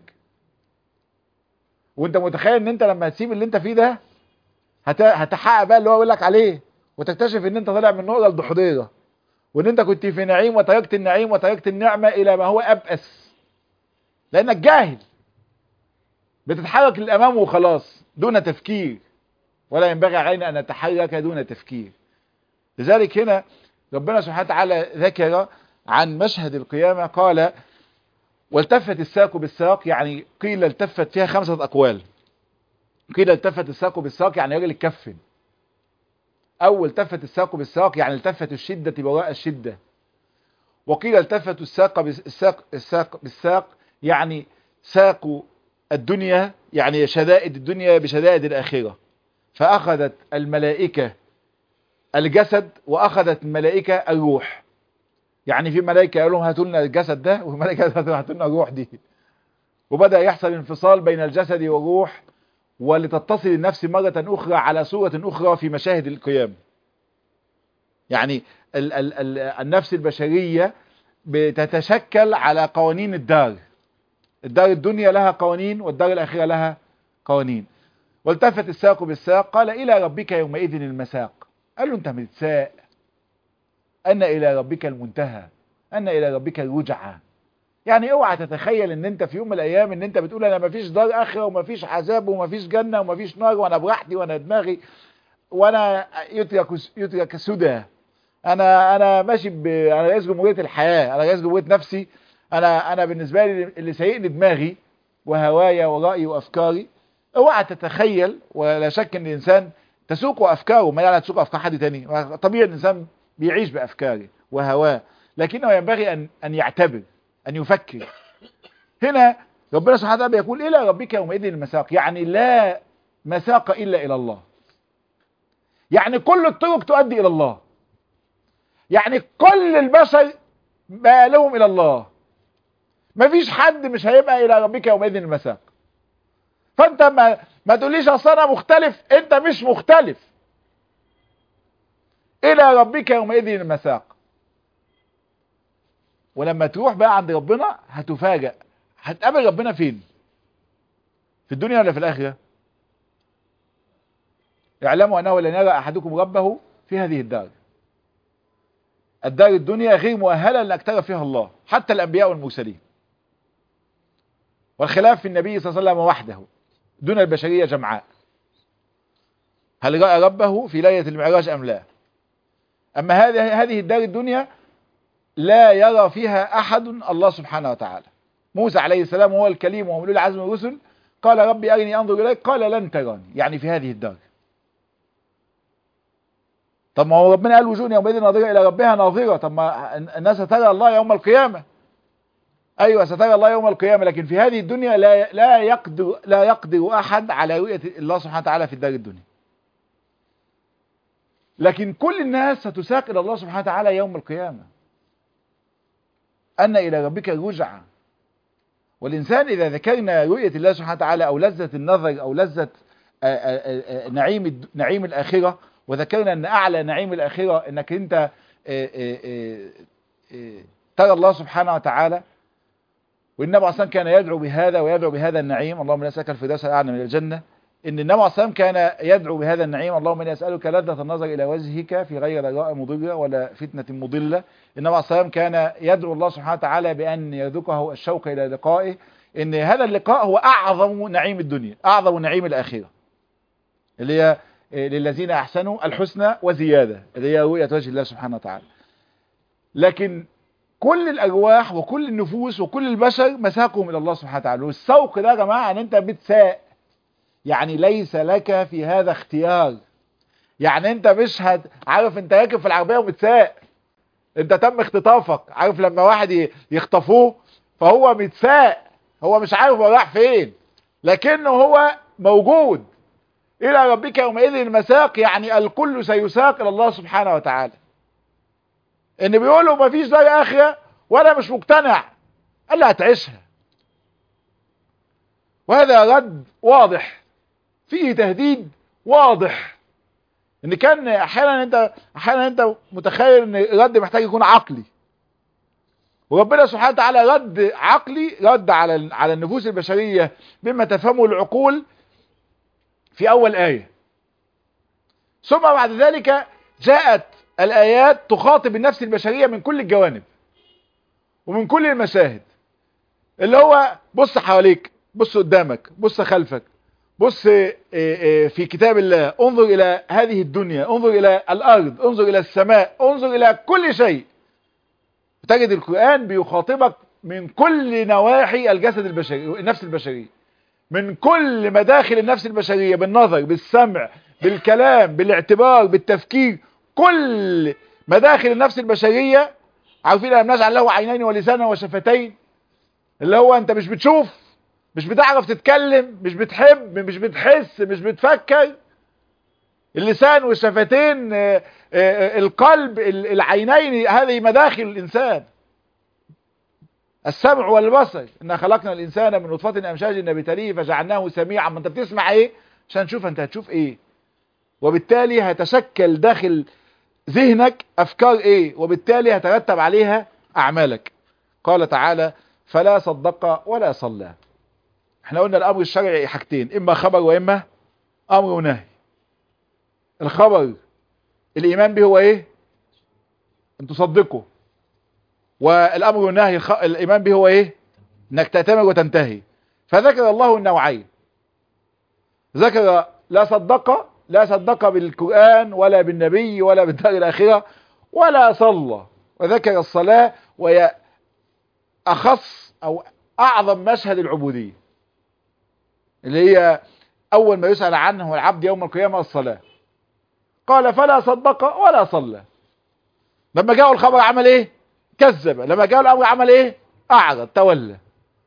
[SPEAKER 1] وانت متخيل ان انت لما تسيب اللي انت فيه ده هتحقق بقى اللي هو يقول لك عليه وتكتشف ان انت طالع من نقطة لضحضيرة وان انت كنت في نعيم وتركت النعيم وتركت النعمة الى ما هو ابأس لانك جاهل بتتحرك للامام وخلاص دون تفكير ولا ينبغي علينا ان نتحرك دون تفكير لذلك هنا ربنا سبحانه وتعالى ذكر عن مشهد القيامة قال والتفت الساق بالساق يعني قيل التفت فيها خمسة اقوال قيل التفت الساق بالساق يعني راجل اتكفن او التفت الساق بالساق يعني التفت الشدة وراء الشدة وقيل التفت الساق بالساق الساق بالساق يعني ساقوا الدنيا يعني شدائد الدنيا بشدائد الآخرة فأخذت الملائكة الجسد وأخذت الملائكة الروح يعني في ملائكة قالوا لهم هاتوا لنا الجسد ده وملائكة هاتوا لنا الروح دي وبدأ يحصل انفصال بين الجسد والروح ولتتصل النفس مرة أخرى على صورة أخرى في مشاهد القيام يعني ال ال ال النفس البشرية بتتشكل على قوانين الدار الدار الدنيا لها قوانين والدار الآخرة لها قوانين والتفت الساق بالساق قال إلى ربك يومئذ المساق قال له أنت متساء أن إلى ربك المنتهى أن إلى ربك الرجعة يعني اوعى تتخيل ان انت في يوم من الايام ان انت بتقول انا مفيش دار اخره ومفيش عذاب ومفيش جنه ومفيش نار وانا براحتي وانا دماغي وانا يترك يترك سدى انا انا ماشي ب... انا رئيس جمهوريه الحياه انا رئيس جمهوريه نفسي انا انا بالنسبه لي اللي سايقني دماغي وهوايا ورأيي وافكاري اوعى تتخيل ولا شك ان الانسان تسوق افكاره ما يعني تسوق افكار حد تاني طبيعي الانسان بيعيش بافكاره وهواه لكنه ينبغي ان ان يعتبر ان يفكر هنا ربنا سبحانه وتعالى يقول الى ربك يومئذ المساق يعني لا مساق الا الى الله يعني كل الطرق تؤدي الى الله يعني كل البشر مآلهم الى الله مفيش حد مش هيبقى الى ربك يومئذ المساق فانت ما ما تقوليش اصل انا مختلف انت مش مختلف الى ربك يومئذ المساق ولما تروح بقى عند ربنا هتفاجأ هتقابل ربنا فين في الدنيا ولا في الاخره اعلموا انه لن يرى احدكم ربه في هذه الدار الدار الدنيا غير مؤهله لانك ترى فيها الله حتى الانبياء والمرسلين والخلاف في النبي صلى الله عليه وسلم وحده دون البشريه جمعاء هل راى ربه في ليله المعراج ام لا اما هذه هذه الدار الدنيا لا يرى فيها احد الله سبحانه وتعالى موسى عليه السلام وهو الكليم وهو من العزم الرسل قال ربي ارني انظر اليك قال لن تراني يعني في هذه الدار طب ما هو ربنا قال وجوه يومئذ ناظرة إلى ربها ناظرة طب ما الناس سترى الله يوم القيامة أيوة سترى الله يوم القيامة لكن في هذه الدنيا لا لا يقدر لا يقدر أحد على رؤية الله سبحانه وتعالى في الدار الدنيا لكن كل الناس ستساق إلى الله سبحانه وتعالى يوم القيامة أن إلى ربك الرجعة والإنسان إذا ذكرنا رؤية الله سبحانه وتعالى أو لذة النظر أو لذة نعيم نعيم الآخرة وذكرنا ان اعلى نعيم الاخره انك انت ترى الله سبحانه وتعالى والنبي عليه الصلاه كان يدعو بهذا ويدعو بهذا النعيم اللهم لا اسالك الفردوس الاعلى من الجنه ان النبي عليه الصلاه كان يدعو بهذا النعيم اللهم اني اسالك لذة النظر الى وجهك في غير ضراء مضره ولا فتنه مضله النبي عليه الصلاه كان يدعو الله سبحانه وتعالى بان يرزقه الشوق الى لقائه ان هذا اللقاء هو اعظم نعيم الدنيا اعظم نعيم الاخره اللي هي للذين احسنوا الحسنى وزياده اللي هي رؤيه وجه الله سبحانه وتعالى لكن كل الارواح وكل النفوس وكل البشر مساقهم الى الله سبحانه وتعالى والسوق ده يا جماعه ان انت بتساق يعني ليس لك في هذا اختيار يعني انت مش هت... عارف انت راكب في العربيه ومتساق انت تم اختطافك عارف لما واحد يخطفوه فهو متساق هو مش عارف هو رايح فين لكنه هو موجود الى ربك يومئذ المساق يعني الكل سيساق الى الله سبحانه وتعالى ان بيقولوا ما فيش دار اخره وانا مش مقتنع قال لا هتعيشها وهذا رد واضح فيه تهديد واضح ان كان احيانا انت احيانا انت متخيل ان الرد محتاج يكون عقلي وربنا سبحانه وتعالى رد عقلي رد على على النفوس البشريه بما تفهمه العقول في أول آية ثم بعد ذلك جاءت الآيات تخاطب النفس البشرية من كل الجوانب ومن كل المشاهد اللي هو بص حواليك بص قدامك بص خلفك بص في كتاب الله انظر إلى هذه الدنيا انظر إلى الأرض انظر إلى السماء انظر إلى كل شيء تجد القرآن بيخاطبك من كل نواحي الجسد البشري النفس البشرية من كل مداخل النفس البشرية بالنظر بالسمع بالكلام بالاعتبار بالتفكير كل مداخل النفس البشرية عارفين أن نجعل له عينين ولسانا وشفتين اللي هو أنت مش بتشوف مش بتعرف تتكلم مش بتحب مش بتحس مش بتفكر اللسان والشفتين القلب العينين هذه مداخل الإنسان السمع والبصر إن خلقنا الإنسان من نطفة أمشاج نبتليه فجعلناه سميعا ما أنت بتسمع إيه عشان نشوف أنت هتشوف إيه وبالتالي هتشكل داخل ذهنك أفكار إيه وبالتالي هترتب عليها أعمالك
[SPEAKER 2] قال تعالى فلا صدق ولا صلى احنا قلنا الامر الشرعي حاجتين اما خبر واما امر ونهي الخبر الايمان به هو ايه ان تصدقه والامر والنهي الخ... الايمان به هو ايه انك تأتمر وتنتهي فذكر الله النوعين ذكر لا صدق لا صدق بالقرآن ولا بالنبي ولا بالدار الآخرة ولا صلى وذكر الصلاة وهي أخص أو أعظم مشهد العبودية اللي هي أول ما يسأل عنه العبد يوم القيامة الصلاة قال فلا صدق ولا صلى لما جاءوا الخبر عمل ايه كذب لما جاء الأمر عمل ايه أعرض تولى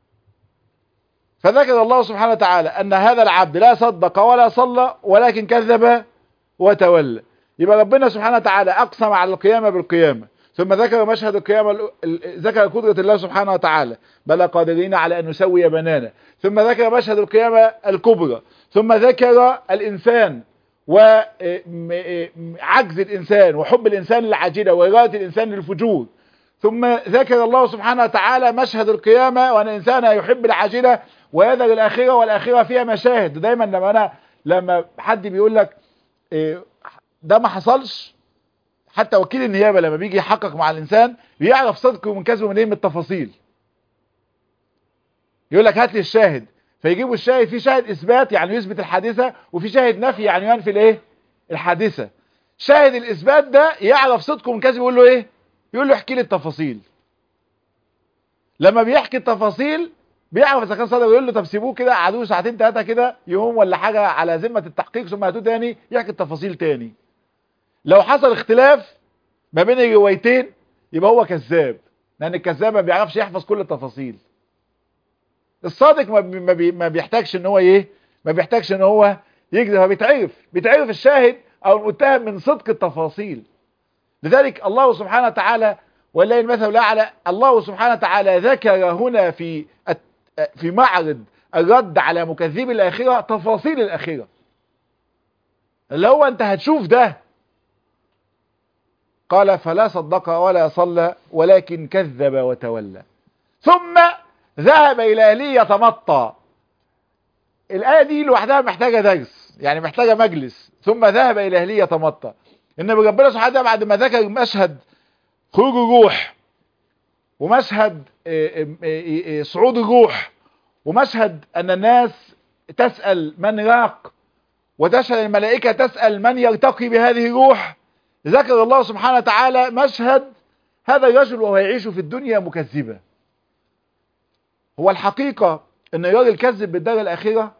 [SPEAKER 2] فذكر الله سبحانه وتعالى أن هذا العبد لا صدق ولا صلى ولكن كذب وتولى يبقى ربنا سبحانه وتعالى أقسم على القيامة بالقيامة ثم ذكر مشهد القيامة ذكر قدرة الله سبحانه وتعالى بل قادرين على أن نسوي بنانا ثم ذكر مشهد القيامة الكبرى ثم ذكر الإنسان وعجز الإنسان وحب الإنسان للعاجلة وإرادة الإنسان للفجور ثم ذكر الله سبحانه وتعالى مشهد القيامة وأن الإنسان يحب العاجلة ويذر الآخرة والآخرة فيها مشاهد دايما لما أنا لما حد بيقول لك ده ما حصلش حتى وكيل النيابة لما بيجي يحقق مع الإنسان بيعرف صدقه من كذبه من ايه من التفاصيل يقول لك هات لي الشاهد فيجيبوا الشاهد في شاهد إثبات يعني يثبت الحادثة وفي شاهد نفي يعني ينفي الايه الحادثة شاهد الإثبات ده يعرف صدقه من كذبه يقول له ايه يقول له احكي لي التفاصيل لما بيحكي التفاصيل بيعرف اذا كان صادق يقول له طب سيبوه كده قعدوه ساعتين ثلاثه كده يوم ولا حاجه على ذمه التحقيق ثم هاتوه تاني يحكي التفاصيل تاني لو حصل اختلاف ما بين الروايتين يبقى هو كذاب لان الكذاب ما بيعرفش يحفظ كل التفاصيل الصادق ما, بي ما, بي ما بيحتاجش ان هو ايه ما بيحتاجش ان هو يكذب فبيتعرف بيتعرف الشاهد او المتهم من صدق التفاصيل لذلك الله سبحانه وتعالى ولله المثل الاعلى الله سبحانه وتعالى ذكر هنا في في معرض الرد على مكذبي الآخرة تفاصيل الآخرة اللي هو أنت هتشوف ده قال فلا صدق ولا صلى ولكن كذب وتولى ثم ذهب إلى أهله يتمطى الآية دي لوحدها محتاجة درس يعني محتاجة مجلس ثم ذهب إلى أهله يتمطى إن ربنا سبحانه وتعالى بعد ما ذكر مشهد خروج الروح ومشهد صعود الروح ومشهد أن الناس تسأل من راق وتشهد الملائكة تسأل من يرتقي بهذه الروح ذكر الله سبحانه وتعالى مشهد هذا الرجل وهو يعيش في الدنيا مكذبا هو الحقيقة أن الراجل كذب بالدار الأخيرة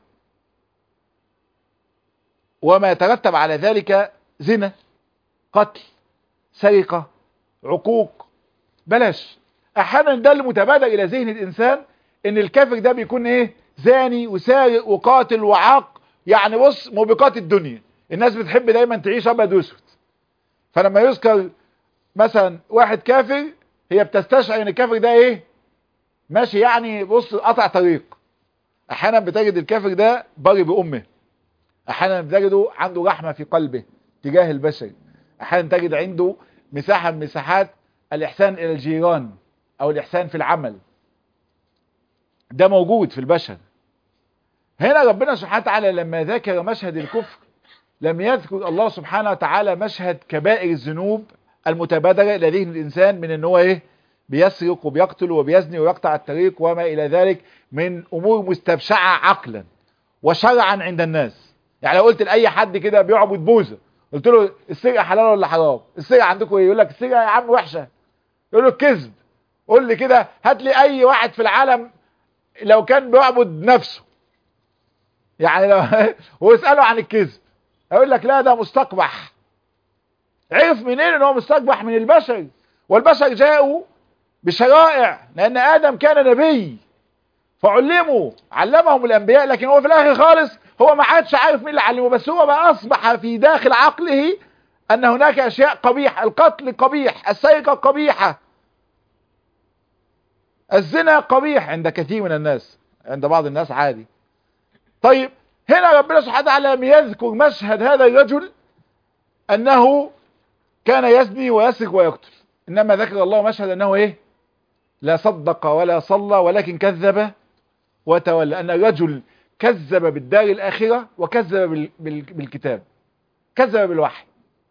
[SPEAKER 2] وما يترتب على ذلك زنا قتل سرقة عقوق بلاش احيانا ده اللي متبادر الى ذهن الانسان ان الكافر ده بيكون ايه زاني وسارق وقاتل وعاق يعني بص موبقات الدنيا الناس بتحب دايما تعيش ابيض واسود فلما يذكر مثلا واحد كافر هي بتستشعر ان الكافر ده ايه ماشي يعني بص قطع طريق احيانا بتجد الكافر ده باري بامه احيانا بتجده عنده رحمه في قلبه تجاه البشر احيانا تجد عنده مساحه من مساحات الاحسان الى الجيران او الاحسان في العمل ده موجود في البشر هنا ربنا سبحانه وتعالى لما ذكر مشهد الكفر لم يذكر الله سبحانه وتعالى مشهد كبائر الذنوب المتبادرة الى ذهن الانسان من ان هو ايه بيسرق وبيقتل وبيزني ويقطع الطريق وما الى ذلك من امور مستبشعة عقلا وشرعا عند الناس يعني لو قلت لاي حد كده بيعبد بوزة قلت له السرقة حلال ولا حرام السرقة عندكم ايه يقول لك السرقة يا عم وحشة يقول له الكذب قول لي كده هات لي اي واحد في العالم لو كان بيعبد نفسه يعني لو واساله عن الكذب يقول لك لا ده مستقبح عرف منين ان هو مستقبح من البشر والبشر جاءوا بشرائع لان ادم كان نبي فعلموا علمهم الانبياء لكن هو في الاخر خالص هو ما عادش عارف مين اللي علمه بس هو بقى اصبح في داخل عقله ان هناك اشياء قبيحة القتل قبيح السرقة قبيحة الزنا قبيح عند كثير من الناس عند بعض الناس عادي طيب هنا ربنا سبحانه وتعالى لم يذكر مشهد هذا الرجل انه كان يزني ويسرق ويقتل انما ذكر الله مشهد انه ايه لا صدق ولا صلى ولكن كذب وتولى أن الرجل كذب بالدار الآخرة وكذب بال- بال- بالكتاب كذب بالوحي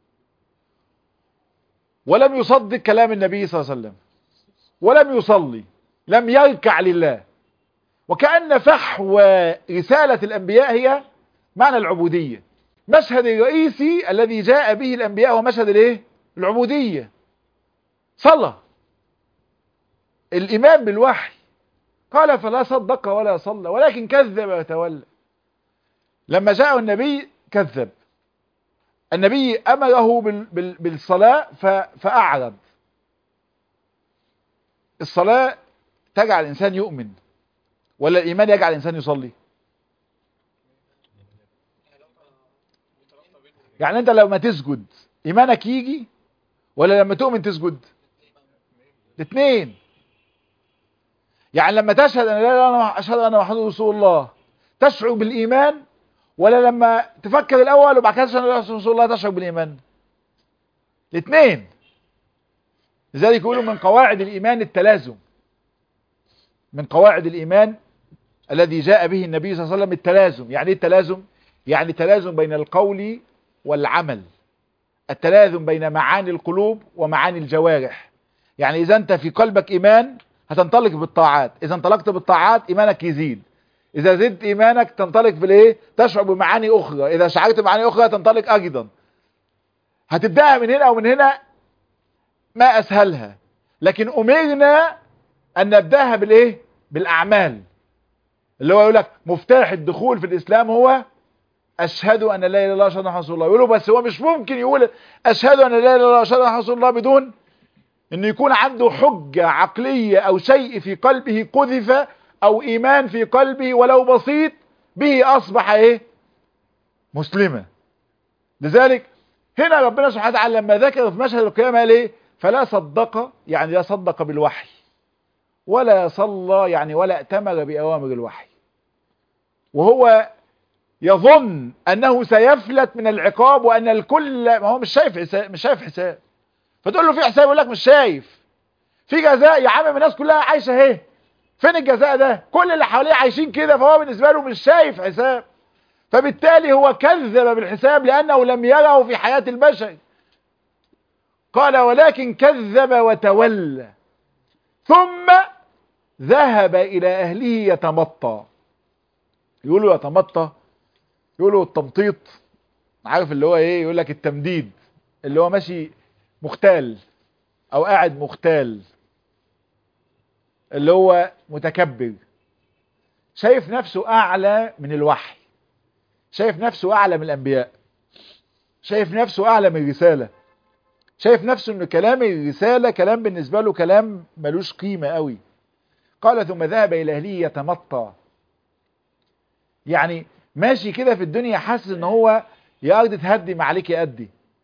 [SPEAKER 2] ولم يصدق كلام النبي صلى الله عليه وسلم ولم يصلي لم يركع لله وكأن فحوى رسالة الأنبياء هي معنى العبودية مشهد الرئيسي الذي جاء به الأنبياء هو مشهد الايه العبودية صلى الإيمان بالوحي قال فلا صدق ولا صلى ولكن كذب وتولى لما جاء النبي كذب النبي أمره بال بال بالصلاة ف- فأعرض الصلاة تجعل الإنسان يؤمن ولا الإيمان يجعل الإنسان يصلي يعني أنت لما تسجد إيمانك يجي ولا لما تؤمن تسجد الاثنين يعني لما تشهد أن لا إله إلا الله أشهد أن محمد رسول الله تشعر بالإيمان ولا لما تفكر الأول وبعد كده تشهد أن لا إله إلا رسول الله تشعر بالإيمان الاثنين لذلك يقولوا من قواعد الإيمان التلازم من قواعد الإيمان الذي جاء به النبي صلى الله عليه وسلم التلازم يعني ايه التلازم يعني تلازم بين القول والعمل التلازم بين معاني القلوب ومعاني الجوارح يعني إذا أنت في قلبك إيمان هتنطلق بالطاعات إذا انطلقت بالطاعات إيمانك يزيد إذا زدت إيمانك تنطلق بالإيه تشعر بمعاني أخرى إذا شعرت بمعاني أخرى تنطلق أيضا هتبدأها من هنا أو من هنا ما أسهلها لكن أمرنا أن نبدأها بالإيه بالأعمال اللي هو يقول لك مفتاح الدخول في الإسلام هو أشهد أن لا إله إلا الله أشهد أن رسول الله يقولوا بس هو مش ممكن يقول أشهد أن لا إله إلا الله أشهد أن رسول الله بدون انه يكون عنده حجة عقلية او شيء في قلبه قذف او ايمان في قلبه ولو بسيط به اصبح ايه مسلما لذلك هنا ربنا سبحانه وتعالى لما ذكر في مشهد القيامة قال ايه فلا صدق يعني لا صدق بالوحي ولا صلى يعني ولا ائتمر بأوامر الوحي وهو يظن انه سيفلت من العقاب وان الكل ما هو مش شايف حساب مش شايف حساب فتقول له في حساب يقول لك مش شايف في جزاء يا عم الناس كلها عايشه اهي فين الجزاء ده كل اللي حواليه عايشين كده فهو بالنسبه له مش شايف حساب فبالتالي هو كذب بالحساب لانه لم يره في حياه البشر قال ولكن كذب وتولى ثم ذهب الى اهله يتمطى يقولوا يتمطى يقولوا التمطيط عارف اللي هو ايه يقول لك التمديد اللي هو ماشي مختال او قاعد مختال اللي هو متكبر شايف نفسه اعلى من الوحي شايف نفسه اعلى من الانبياء شايف نفسه اعلى من الرسالة شايف نفسه ان كلام الرسالة كلام بالنسبة له كلام ملوش قيمة قوي قال ثم ذهب الى اهله يتمطى يعني ماشي كده في الدنيا حاسس ان هو يا ارض تهدي ما عليك يأدي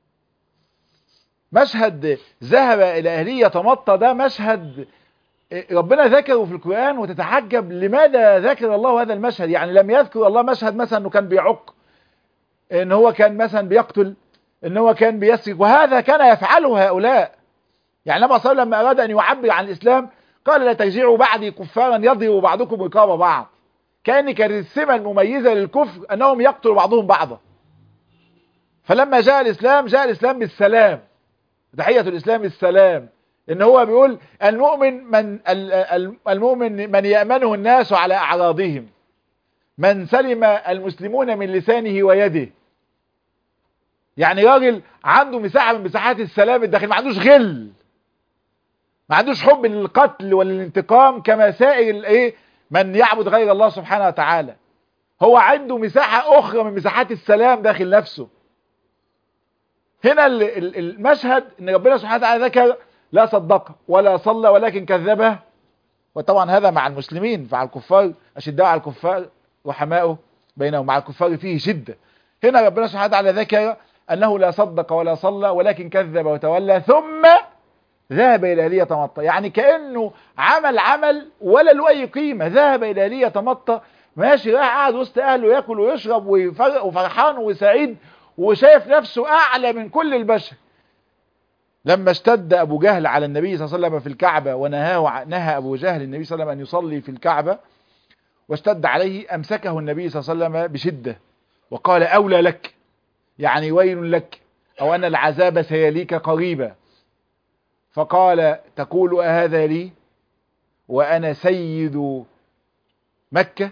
[SPEAKER 2] مشهد ذهب الى اهله يتمطى ده مشهد ربنا ذكره في القرآن وتتعجب لماذا ذكر الله هذا المشهد يعني لم يذكر الله مشهد مثلا انه كان بيعق ان هو كان مثلا بيقتل ان هو كان بيسرق وهذا كان يفعله هؤلاء يعني النبي صلى الله عليه وسلم لما اراد ان يعبر عن الاسلام قال لا ترجعوا بعدي كفارا يضرب بعضكم رقاب بعض كان كانت السمه المميزه للكفر انهم يقتلوا بعضهم بعضا فلما جاء الاسلام جاء الاسلام بالسلام تحيه الاسلام السلام ان هو بيقول المؤمن من المؤمن من يامنه الناس على اعراضهم من سلم المسلمون من لسانه ويده يعني راجل عنده مساحه من مساحات السلام الداخلي ما عندوش غل ما عندوش حب للقتل وللانتقام كما سائر الايه من يعبد غير الله سبحانه وتعالى هو عنده مساحه اخرى من مساحات السلام داخل نفسه هنا المشهد ان ربنا سبحانه وتعالى ذكر لا صدق ولا صلى ولكن كذبه وطبعا هذا مع المسلمين مع الكفار اشداء على الكفار وحماؤه بينهم مع الكفار فيه شدة هنا ربنا سبحانه وتعالى ذكر أنه لا صدق ولا صلى ولكن كذب وتولى ثم ذهب إلى أهلية تمطى يعني كأنه عمل عمل ولا له أي قيمة ذهب إلى أهلية تمطى ماشي راح قاعد وسط أهله يأكل ويشرب وفرحان وسعيد وشايف نفسه أعلى من كل البشر لما اشتد ابو جهل على النبي صلى الله عليه وسلم في الكعبة ونهاه ع- نهى ابو جهل النبي صلى الله عليه وسلم ان يصلي في الكعبة واشتد عليه امسكه النبي صلى الله عليه وسلم بشدة وقال اولى لك يعني ويل لك او ان العذاب سيليك قريبا فقال تقول أهذا لي وأنا سيد مكة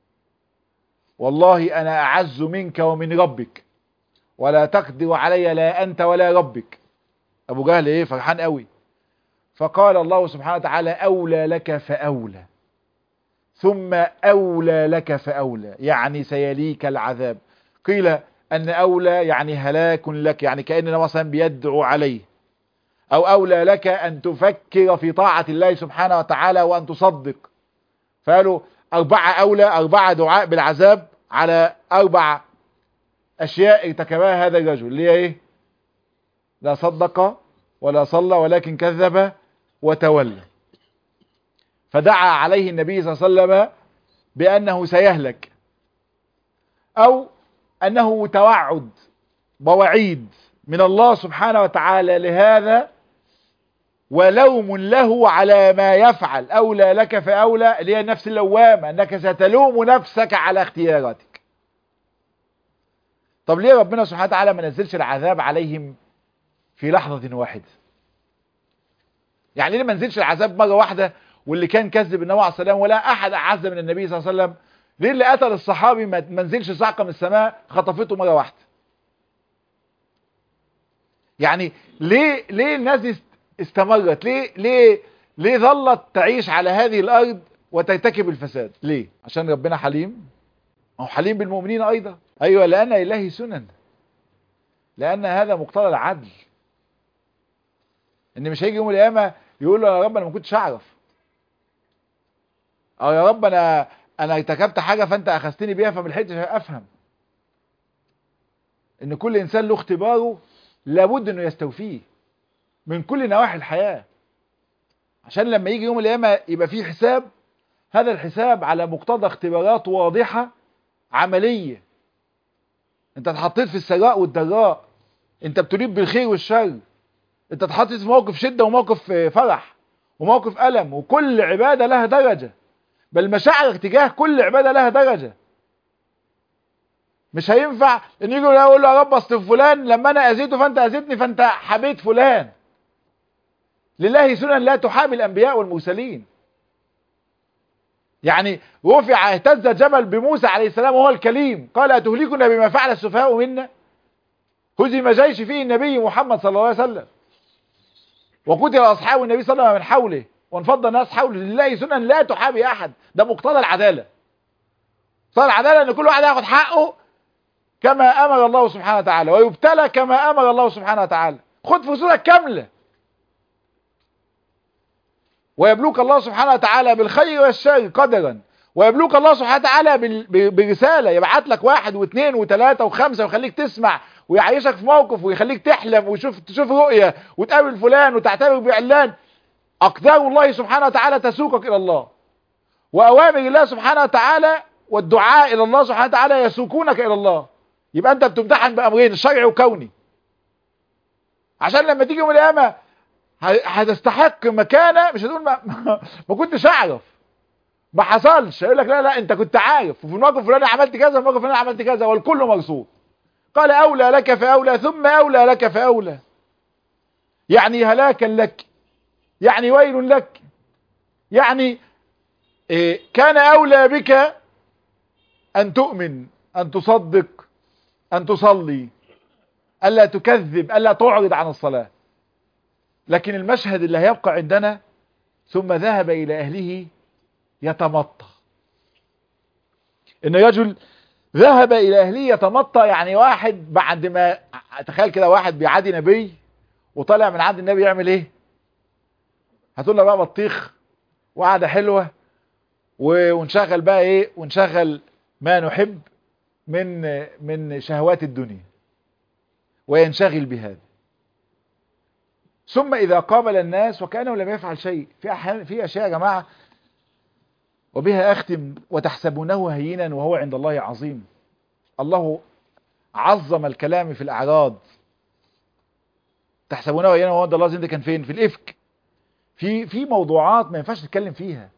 [SPEAKER 2] والله أنا أعز منك ومن ربك ولا تقدر علي لا أنت ولا ربك أبو جهل إيه فرحان قوي فقال الله سبحانه وتعالى أولى لك فأولى ثم أولى لك فأولى يعني سيليك العذاب قيل أن أولى يعني هلاك لك يعني كأننا مثلا بيدعو عليه أو أولى لك أن تفكر في طاعة الله سبحانه وتعالى وأن تصدق فقالوا أربعة أولى أربعة دعاء بالعذاب على أربع أشياء ارتكبها هذا الرجل اللي هي إيه لا صدق ولا صلى ولكن كذب وتولى فدعا عليه النبي صلى الله عليه وسلم بأنه سيهلك أو أنه توعد ووعيد من الله سبحانه وتعالى لهذا ولوم له على ما يفعل أولى لك فأولى اللي هي النفس اللوامة أنك ستلوم نفسك على اختياراتك طب ليه ربنا سبحانه وتعالى ما نزلش العذاب عليهم في لحظة واحدة يعني ليه ما نزلش العذاب مرة واحدة واللي كان كذب النبي عليه السلام ولا أحد أعز من النبي صلى الله عليه وسلم ليه اللي قتل الصحابي ما ما نزلش صعقة من السماء خطفته مرة واحدة يعني ليه ليه الناس دي استمرت ليه ليه ليه ظلت تعيش على هذه الارض وترتكب الفساد ليه عشان ربنا حليم هو حليم بالمؤمنين ايضا ايوه لان لله سنن لان هذا مقتضى العدل ان مش هيجي يوم القيامه يقول له يا رب انا ما كنتش اعرف او يا رب انا انا ارتكبت حاجه فانت اخذتني بيها فما لحقتش افهم ان كل انسان له اختباره لابد انه يستوفيه من كل نواحي الحياة عشان لما يجي يوم القيامة يبقى فيه حساب هذا الحساب على مقتضى اختبارات واضحة عملية انت اتحطيت في السراء والضراء انت بتريد بالخير والشر انت اتحطيت في موقف شدة وموقف فرح وموقف ألم وكل عبادة لها درجة بل مشاعرك تجاه كل عبادة لها درجة مش هينفع ان يجي يقول له يا رب اصل فلان لما انا اذيته فانت اذيتني فانت حبيت فلان لله سنن لا تحابي الانبياء والمرسلين يعني رفع اهتز جبل بموسى عليه السلام وهو الكليم قال اتهلكنا بما فعل السفهاء منا هزم جيش فيه النبي محمد صلى الله عليه وسلم وقتل اصحاب النبي صلى الله عليه وسلم من حوله وانفض الناس حوله لله سنن لا تحابي احد ده مقتضى العداله مقتضى العداله ان كل واحد ياخد حقه كما امر الله سبحانه وتعالى ويبتلى كما امر الله سبحانه وتعالى خد فصولك كامله ويبلوك الله سبحانه وتعالى بالخير والشر قدرا ويبلوك الله سبحانه وتعالى برسالة يبعت لك واحد واثنين وثلاثة وخمسة ويخليك تسمع ويعيشك في موقف ويخليك تحلم ويشوف تشوف رؤية وتقابل فلان وتعتبر بعلان أقدار الله سبحانه وتعالى تسوقك إلى الله وأوامر الله سبحانه وتعالى والدعاء إلى الله سبحانه وتعالى يسوقونك إلى الله يبقى أنت بتمتحن بأمرين الشرعي وكوني عشان لما تيجي يوم القيامة هتستحق مكانة مش هتقول ما, ما, ما كنتش اعرف ما حصلش يقول لك لا لا انت كنت عارف وفي الموقف الفلاني عملت كذا وفي الموقف الفلاني عملت كذا والكل مرصود قال اولى لك فاولى ثم اولى لك فاولى يعني هلاكا لك يعني ويل لك يعني إيه كان اولى بك ان تؤمن ان تصدق ان تصلي الا تكذب الا تعرض عن الصلاه لكن المشهد اللي هيبقى عندنا ثم ذهب إلى أهله يتمطى إن رجل ذهب إلى أهله يتمطى يعني واحد بعد ما تخيل كده واحد بيعادي نبي وطالع من عند النبي يعمل ايه هتقول له بقى بطيخ وقعدة حلوة ونشغل بقى ايه ونشغل ما نحب من من شهوات الدنيا وينشغل بهذا ثم إذا قابل الناس وكأنه لم يفعل شيء في أحيان في أشياء يا جماعة وبها أختم وتحسبونه هينا وهو عند الله عظيم الله عظم الكلام في الأعراض تحسبونه هينا وهو عند الله عظيم ده كان فين في الافك في في موضوعات ما ينفعش تتكلم فيها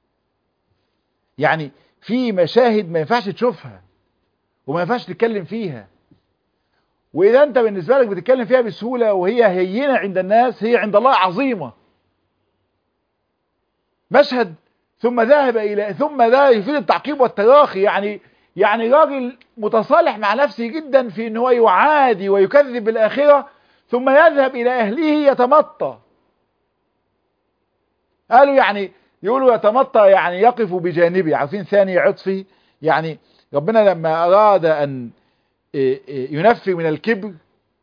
[SPEAKER 2] يعني في مشاهد ما ينفعش تشوفها وما ينفعش تتكلم فيها واذا انت بالنسبه لك بتتكلم فيها بسهوله وهي هينه عند الناس هي عند الله عظيمه مشهد ثم ذهب الى ثم ده يفيد التعقيب والتراخي يعني يعني راجل متصالح مع نفسه جدا في ان هو يعادي ويكذب بالاخره ثم يذهب الى اهله يتمطى قالوا يعني يقولوا يتمطى يعني يقف بجانبه عارفين ثاني عطفي يعني ربنا لما اراد ان ينفي من الكبر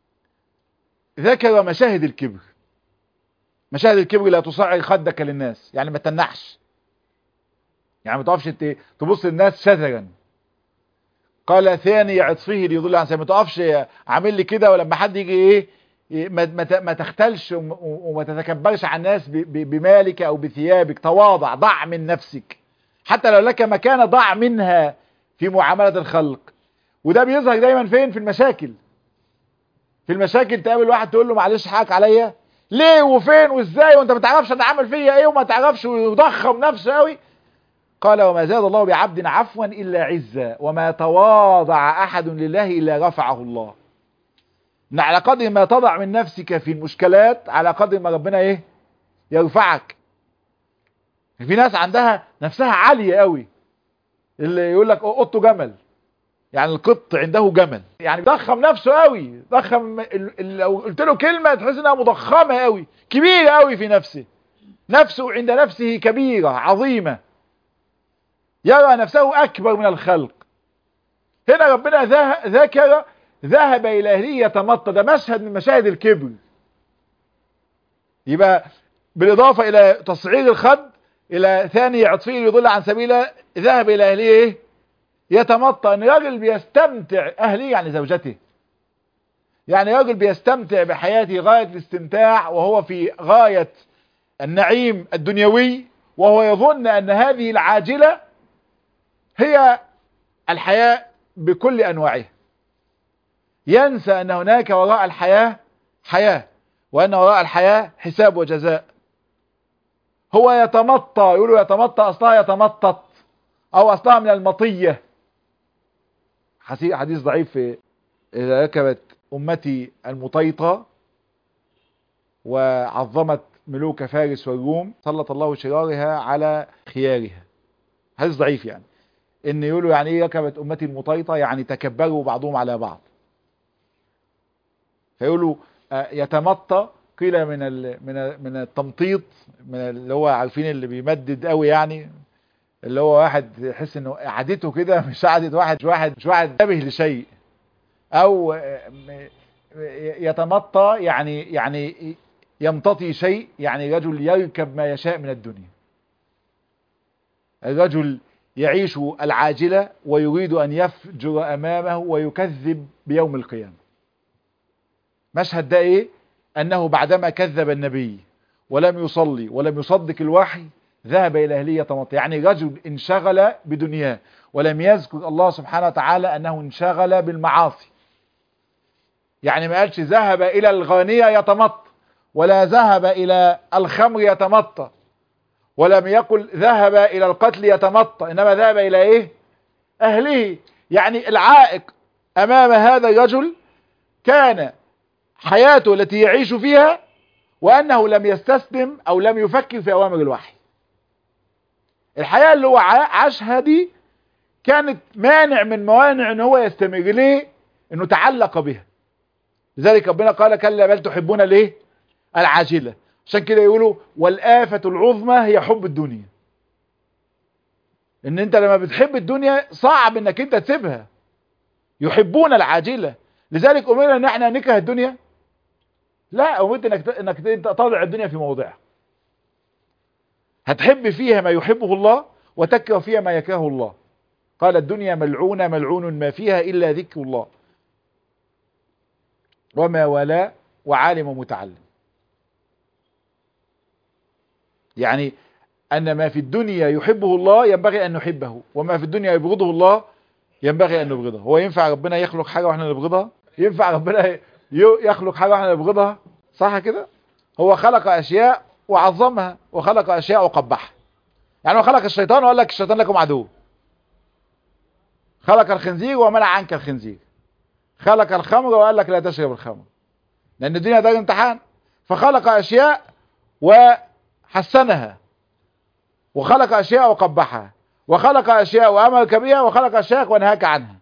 [SPEAKER 2] ذكر مشاهد الكبر مشاهد الكبر لا تصعر خدك للناس يعني ما تنحش يعني ما تقفش تبص للناس شذرا قال ثاني عطفه ليضل عن سبيل ما تقفش عامل لي كده ولما حد يجي ايه ما ما تختلش وما تتكبرش على الناس بمالك او بثيابك تواضع ضع من نفسك حتى لو لك مكانه ضع منها في معامله الخلق وده بيظهر دايما فين في المشاكل في المشاكل تقابل واحد تقول له معلش حقك عليا ليه وفين وازاي وانت ما تعرفش انا عامل فيا ايه وما تعرفش ويضخم نفسه قوي قال وما زاد الله بعبد عفوا الا عزا وما تواضع احد لله الا رفعه الله ان على قدر ما تضع من نفسك في المشكلات على قدر ما ربنا ايه يرفعك في ناس عندها نفسها عاليه قوي اللي يقول لك قطه جمل يعني القط عنده جمل يعني ضخم نفسه قوي ضخم لو قلت له كلمه تحس انها مضخمه قوي كبيره قوي في نفسه نفسه عند نفسه كبيره عظيمه يرى نفسه اكبر من الخلق هنا ربنا ذكر ذهب الى اهله يتمطى ده مشهد من مشاهد الكبر يبقى بالاضافه الى تصعير الخد الى ثاني عطفه يضل عن سبيله ذهب الى اهله ايه يتمطى ان راجل بيستمتع اهله يعني زوجته يعني راجل بيستمتع بحياته غاية الاستمتاع وهو في غاية النعيم الدنيوي وهو يظن ان هذه العاجلة هي الحياة بكل انواعها ينسى ان هناك وراء الحياة حياة وان وراء الحياة حساب وجزاء هو يتمطى يقولوا يتمطى اصلها يتمطط او اصلها من المطية حديث ضعيف في اذا ركبت امتي المطيطة وعظمت ملوك فارس والروم سلط الله شرارها على خيارها حديث ضعيف يعني ان يقولوا يعني ايه ركبت امتي المطيطة يعني تكبروا بعضهم على بعض فيقولوا يتمطى قيل من من من التمطيط من اللي هو عارفين اللي بيمدد قوي يعني اللي هو واحد يحس انه قعدته كده مش قعده واحد مش واحد مش واحد انتبه لشيء او يتمطى يعني يعني يمتطي شيء يعني رجل يركب ما يشاء من الدنيا الرجل يعيش العاجلة ويريد أن يفجر أمامه ويكذب بيوم القيامة مشهد ده إيه أنه بعدما كذب النبي ولم يصلي ولم يصدق الوحي ذهب إلى أهلية تمطي يعني رجل انشغل بدنياه ولم يذكر الله سبحانه وتعالى أنه انشغل بالمعاصي يعني ما قالش ذهب إلى الغانية يتمطى ولا ذهب إلى الخمر يتمطى ولم يقل ذهب إلى القتل يتمطى إنما ذهب إلى إيه أهله يعني العائق أمام هذا الرجل كان حياته التي يعيش فيها وأنه لم يستسلم أو لم يفكر في أوامر الوحي الحياة اللي هو عاشها دي كانت مانع من موانع ان هو يستمر ليه انه تعلق بها لذلك ربنا قال كلا بل تحبون ليه العاجلة عشان كده يقولوا والآفة العظمى هي حب الدنيا ان انت لما بتحب الدنيا صعب انك انت تسيبها يحبون العاجلة لذلك امرنا ان احنا نكره الدنيا لا امرت انك انك انت تضع الدنيا في موضعها هتحب فيها ما يحبه الله وتكره فيها ما يكره الله قال الدنيا ملعونة ملعون ما فيها إلا ذكر الله وما ولا وعالم متعلم يعني أن ما في الدنيا يحبه الله ينبغي أن نحبه وما في الدنيا يبغضه الله ينبغي أن نبغضه هو ينفع ربنا يخلق حاجة وإحنا نبغضها ينفع ربنا يخلق حاجة وإحنا نبغضها صح كده هو خلق اشياء وعظمها وخلق اشياء وقبحها يعني هو خلق الشيطان وقال لك الشيطان لكم عدو خلق الخنزير ومنع عنك الخنزير خلق الخمر وقال لك لا تشرب الخمر لان الدنيا ده امتحان فخلق اشياء وحسنها وخلق اشياء وقبحها وخلق اشياء وامرك بها وخلق اشياء ونهاك عنها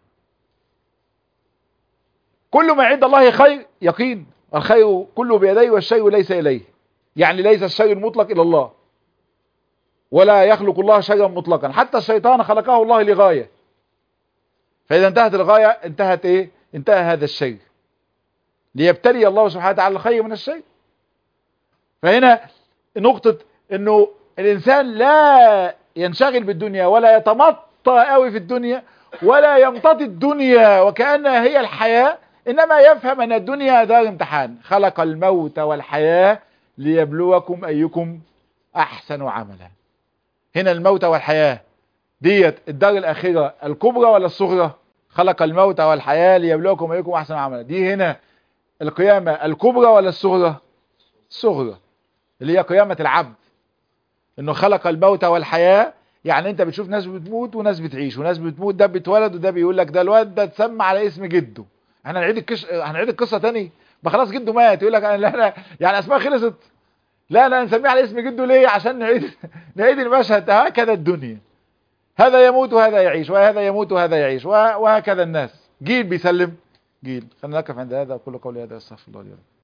[SPEAKER 2] كل ما عند الله خير يقين الخير كله بيديه والشيء ليس اليه يعني ليس الشيء المطلق الى الله ولا يخلق الله شيئا مطلقا حتى الشيطان خلقه الله لغايه فاذا انتهت الغايه انتهت ايه انتهى هذا الشيء ليبتلي الله سبحانه وتعالى الخير من الشيء فهنا نقطة انه الانسان لا ينشغل بالدنيا ولا يتمطى قوي في الدنيا ولا يمتطي الدنيا وكأنها هي الحياة انما يفهم ان الدنيا دار امتحان خلق الموت والحياة ليبلوكم ايكم احسن عملا هنا الموت والحياة ديت الدار الاخرة الكبرى ولا الصغرى خلق الموت والحياة ليبلوكم ايكم احسن عملا دي هنا القيامة الكبرى ولا الصغرى الصغرى اللي هي قيامة العبد انه خلق الموت والحياة يعني انت بتشوف ناس بتموت وناس بتعيش وناس بتموت ده بيتولد وده بيقول لك ده الواد ده اتسمى على اسم جده احنا هنعيد الكش... هنعيد القصه تاني ما خلاص جده مات يقول لك انا لا لا يعني اسماء خلصت لا لا نسميه على اسم جده ليه عشان نعيد نعيد المشهد هكذا الدنيا هذا يموت وهذا يعيش وهذا يموت وهذا يعيش وهكذا الناس جيل بيسلم جيل خلينا نقف عند هذا وكل قولي هذا استغفر الله لي ولكم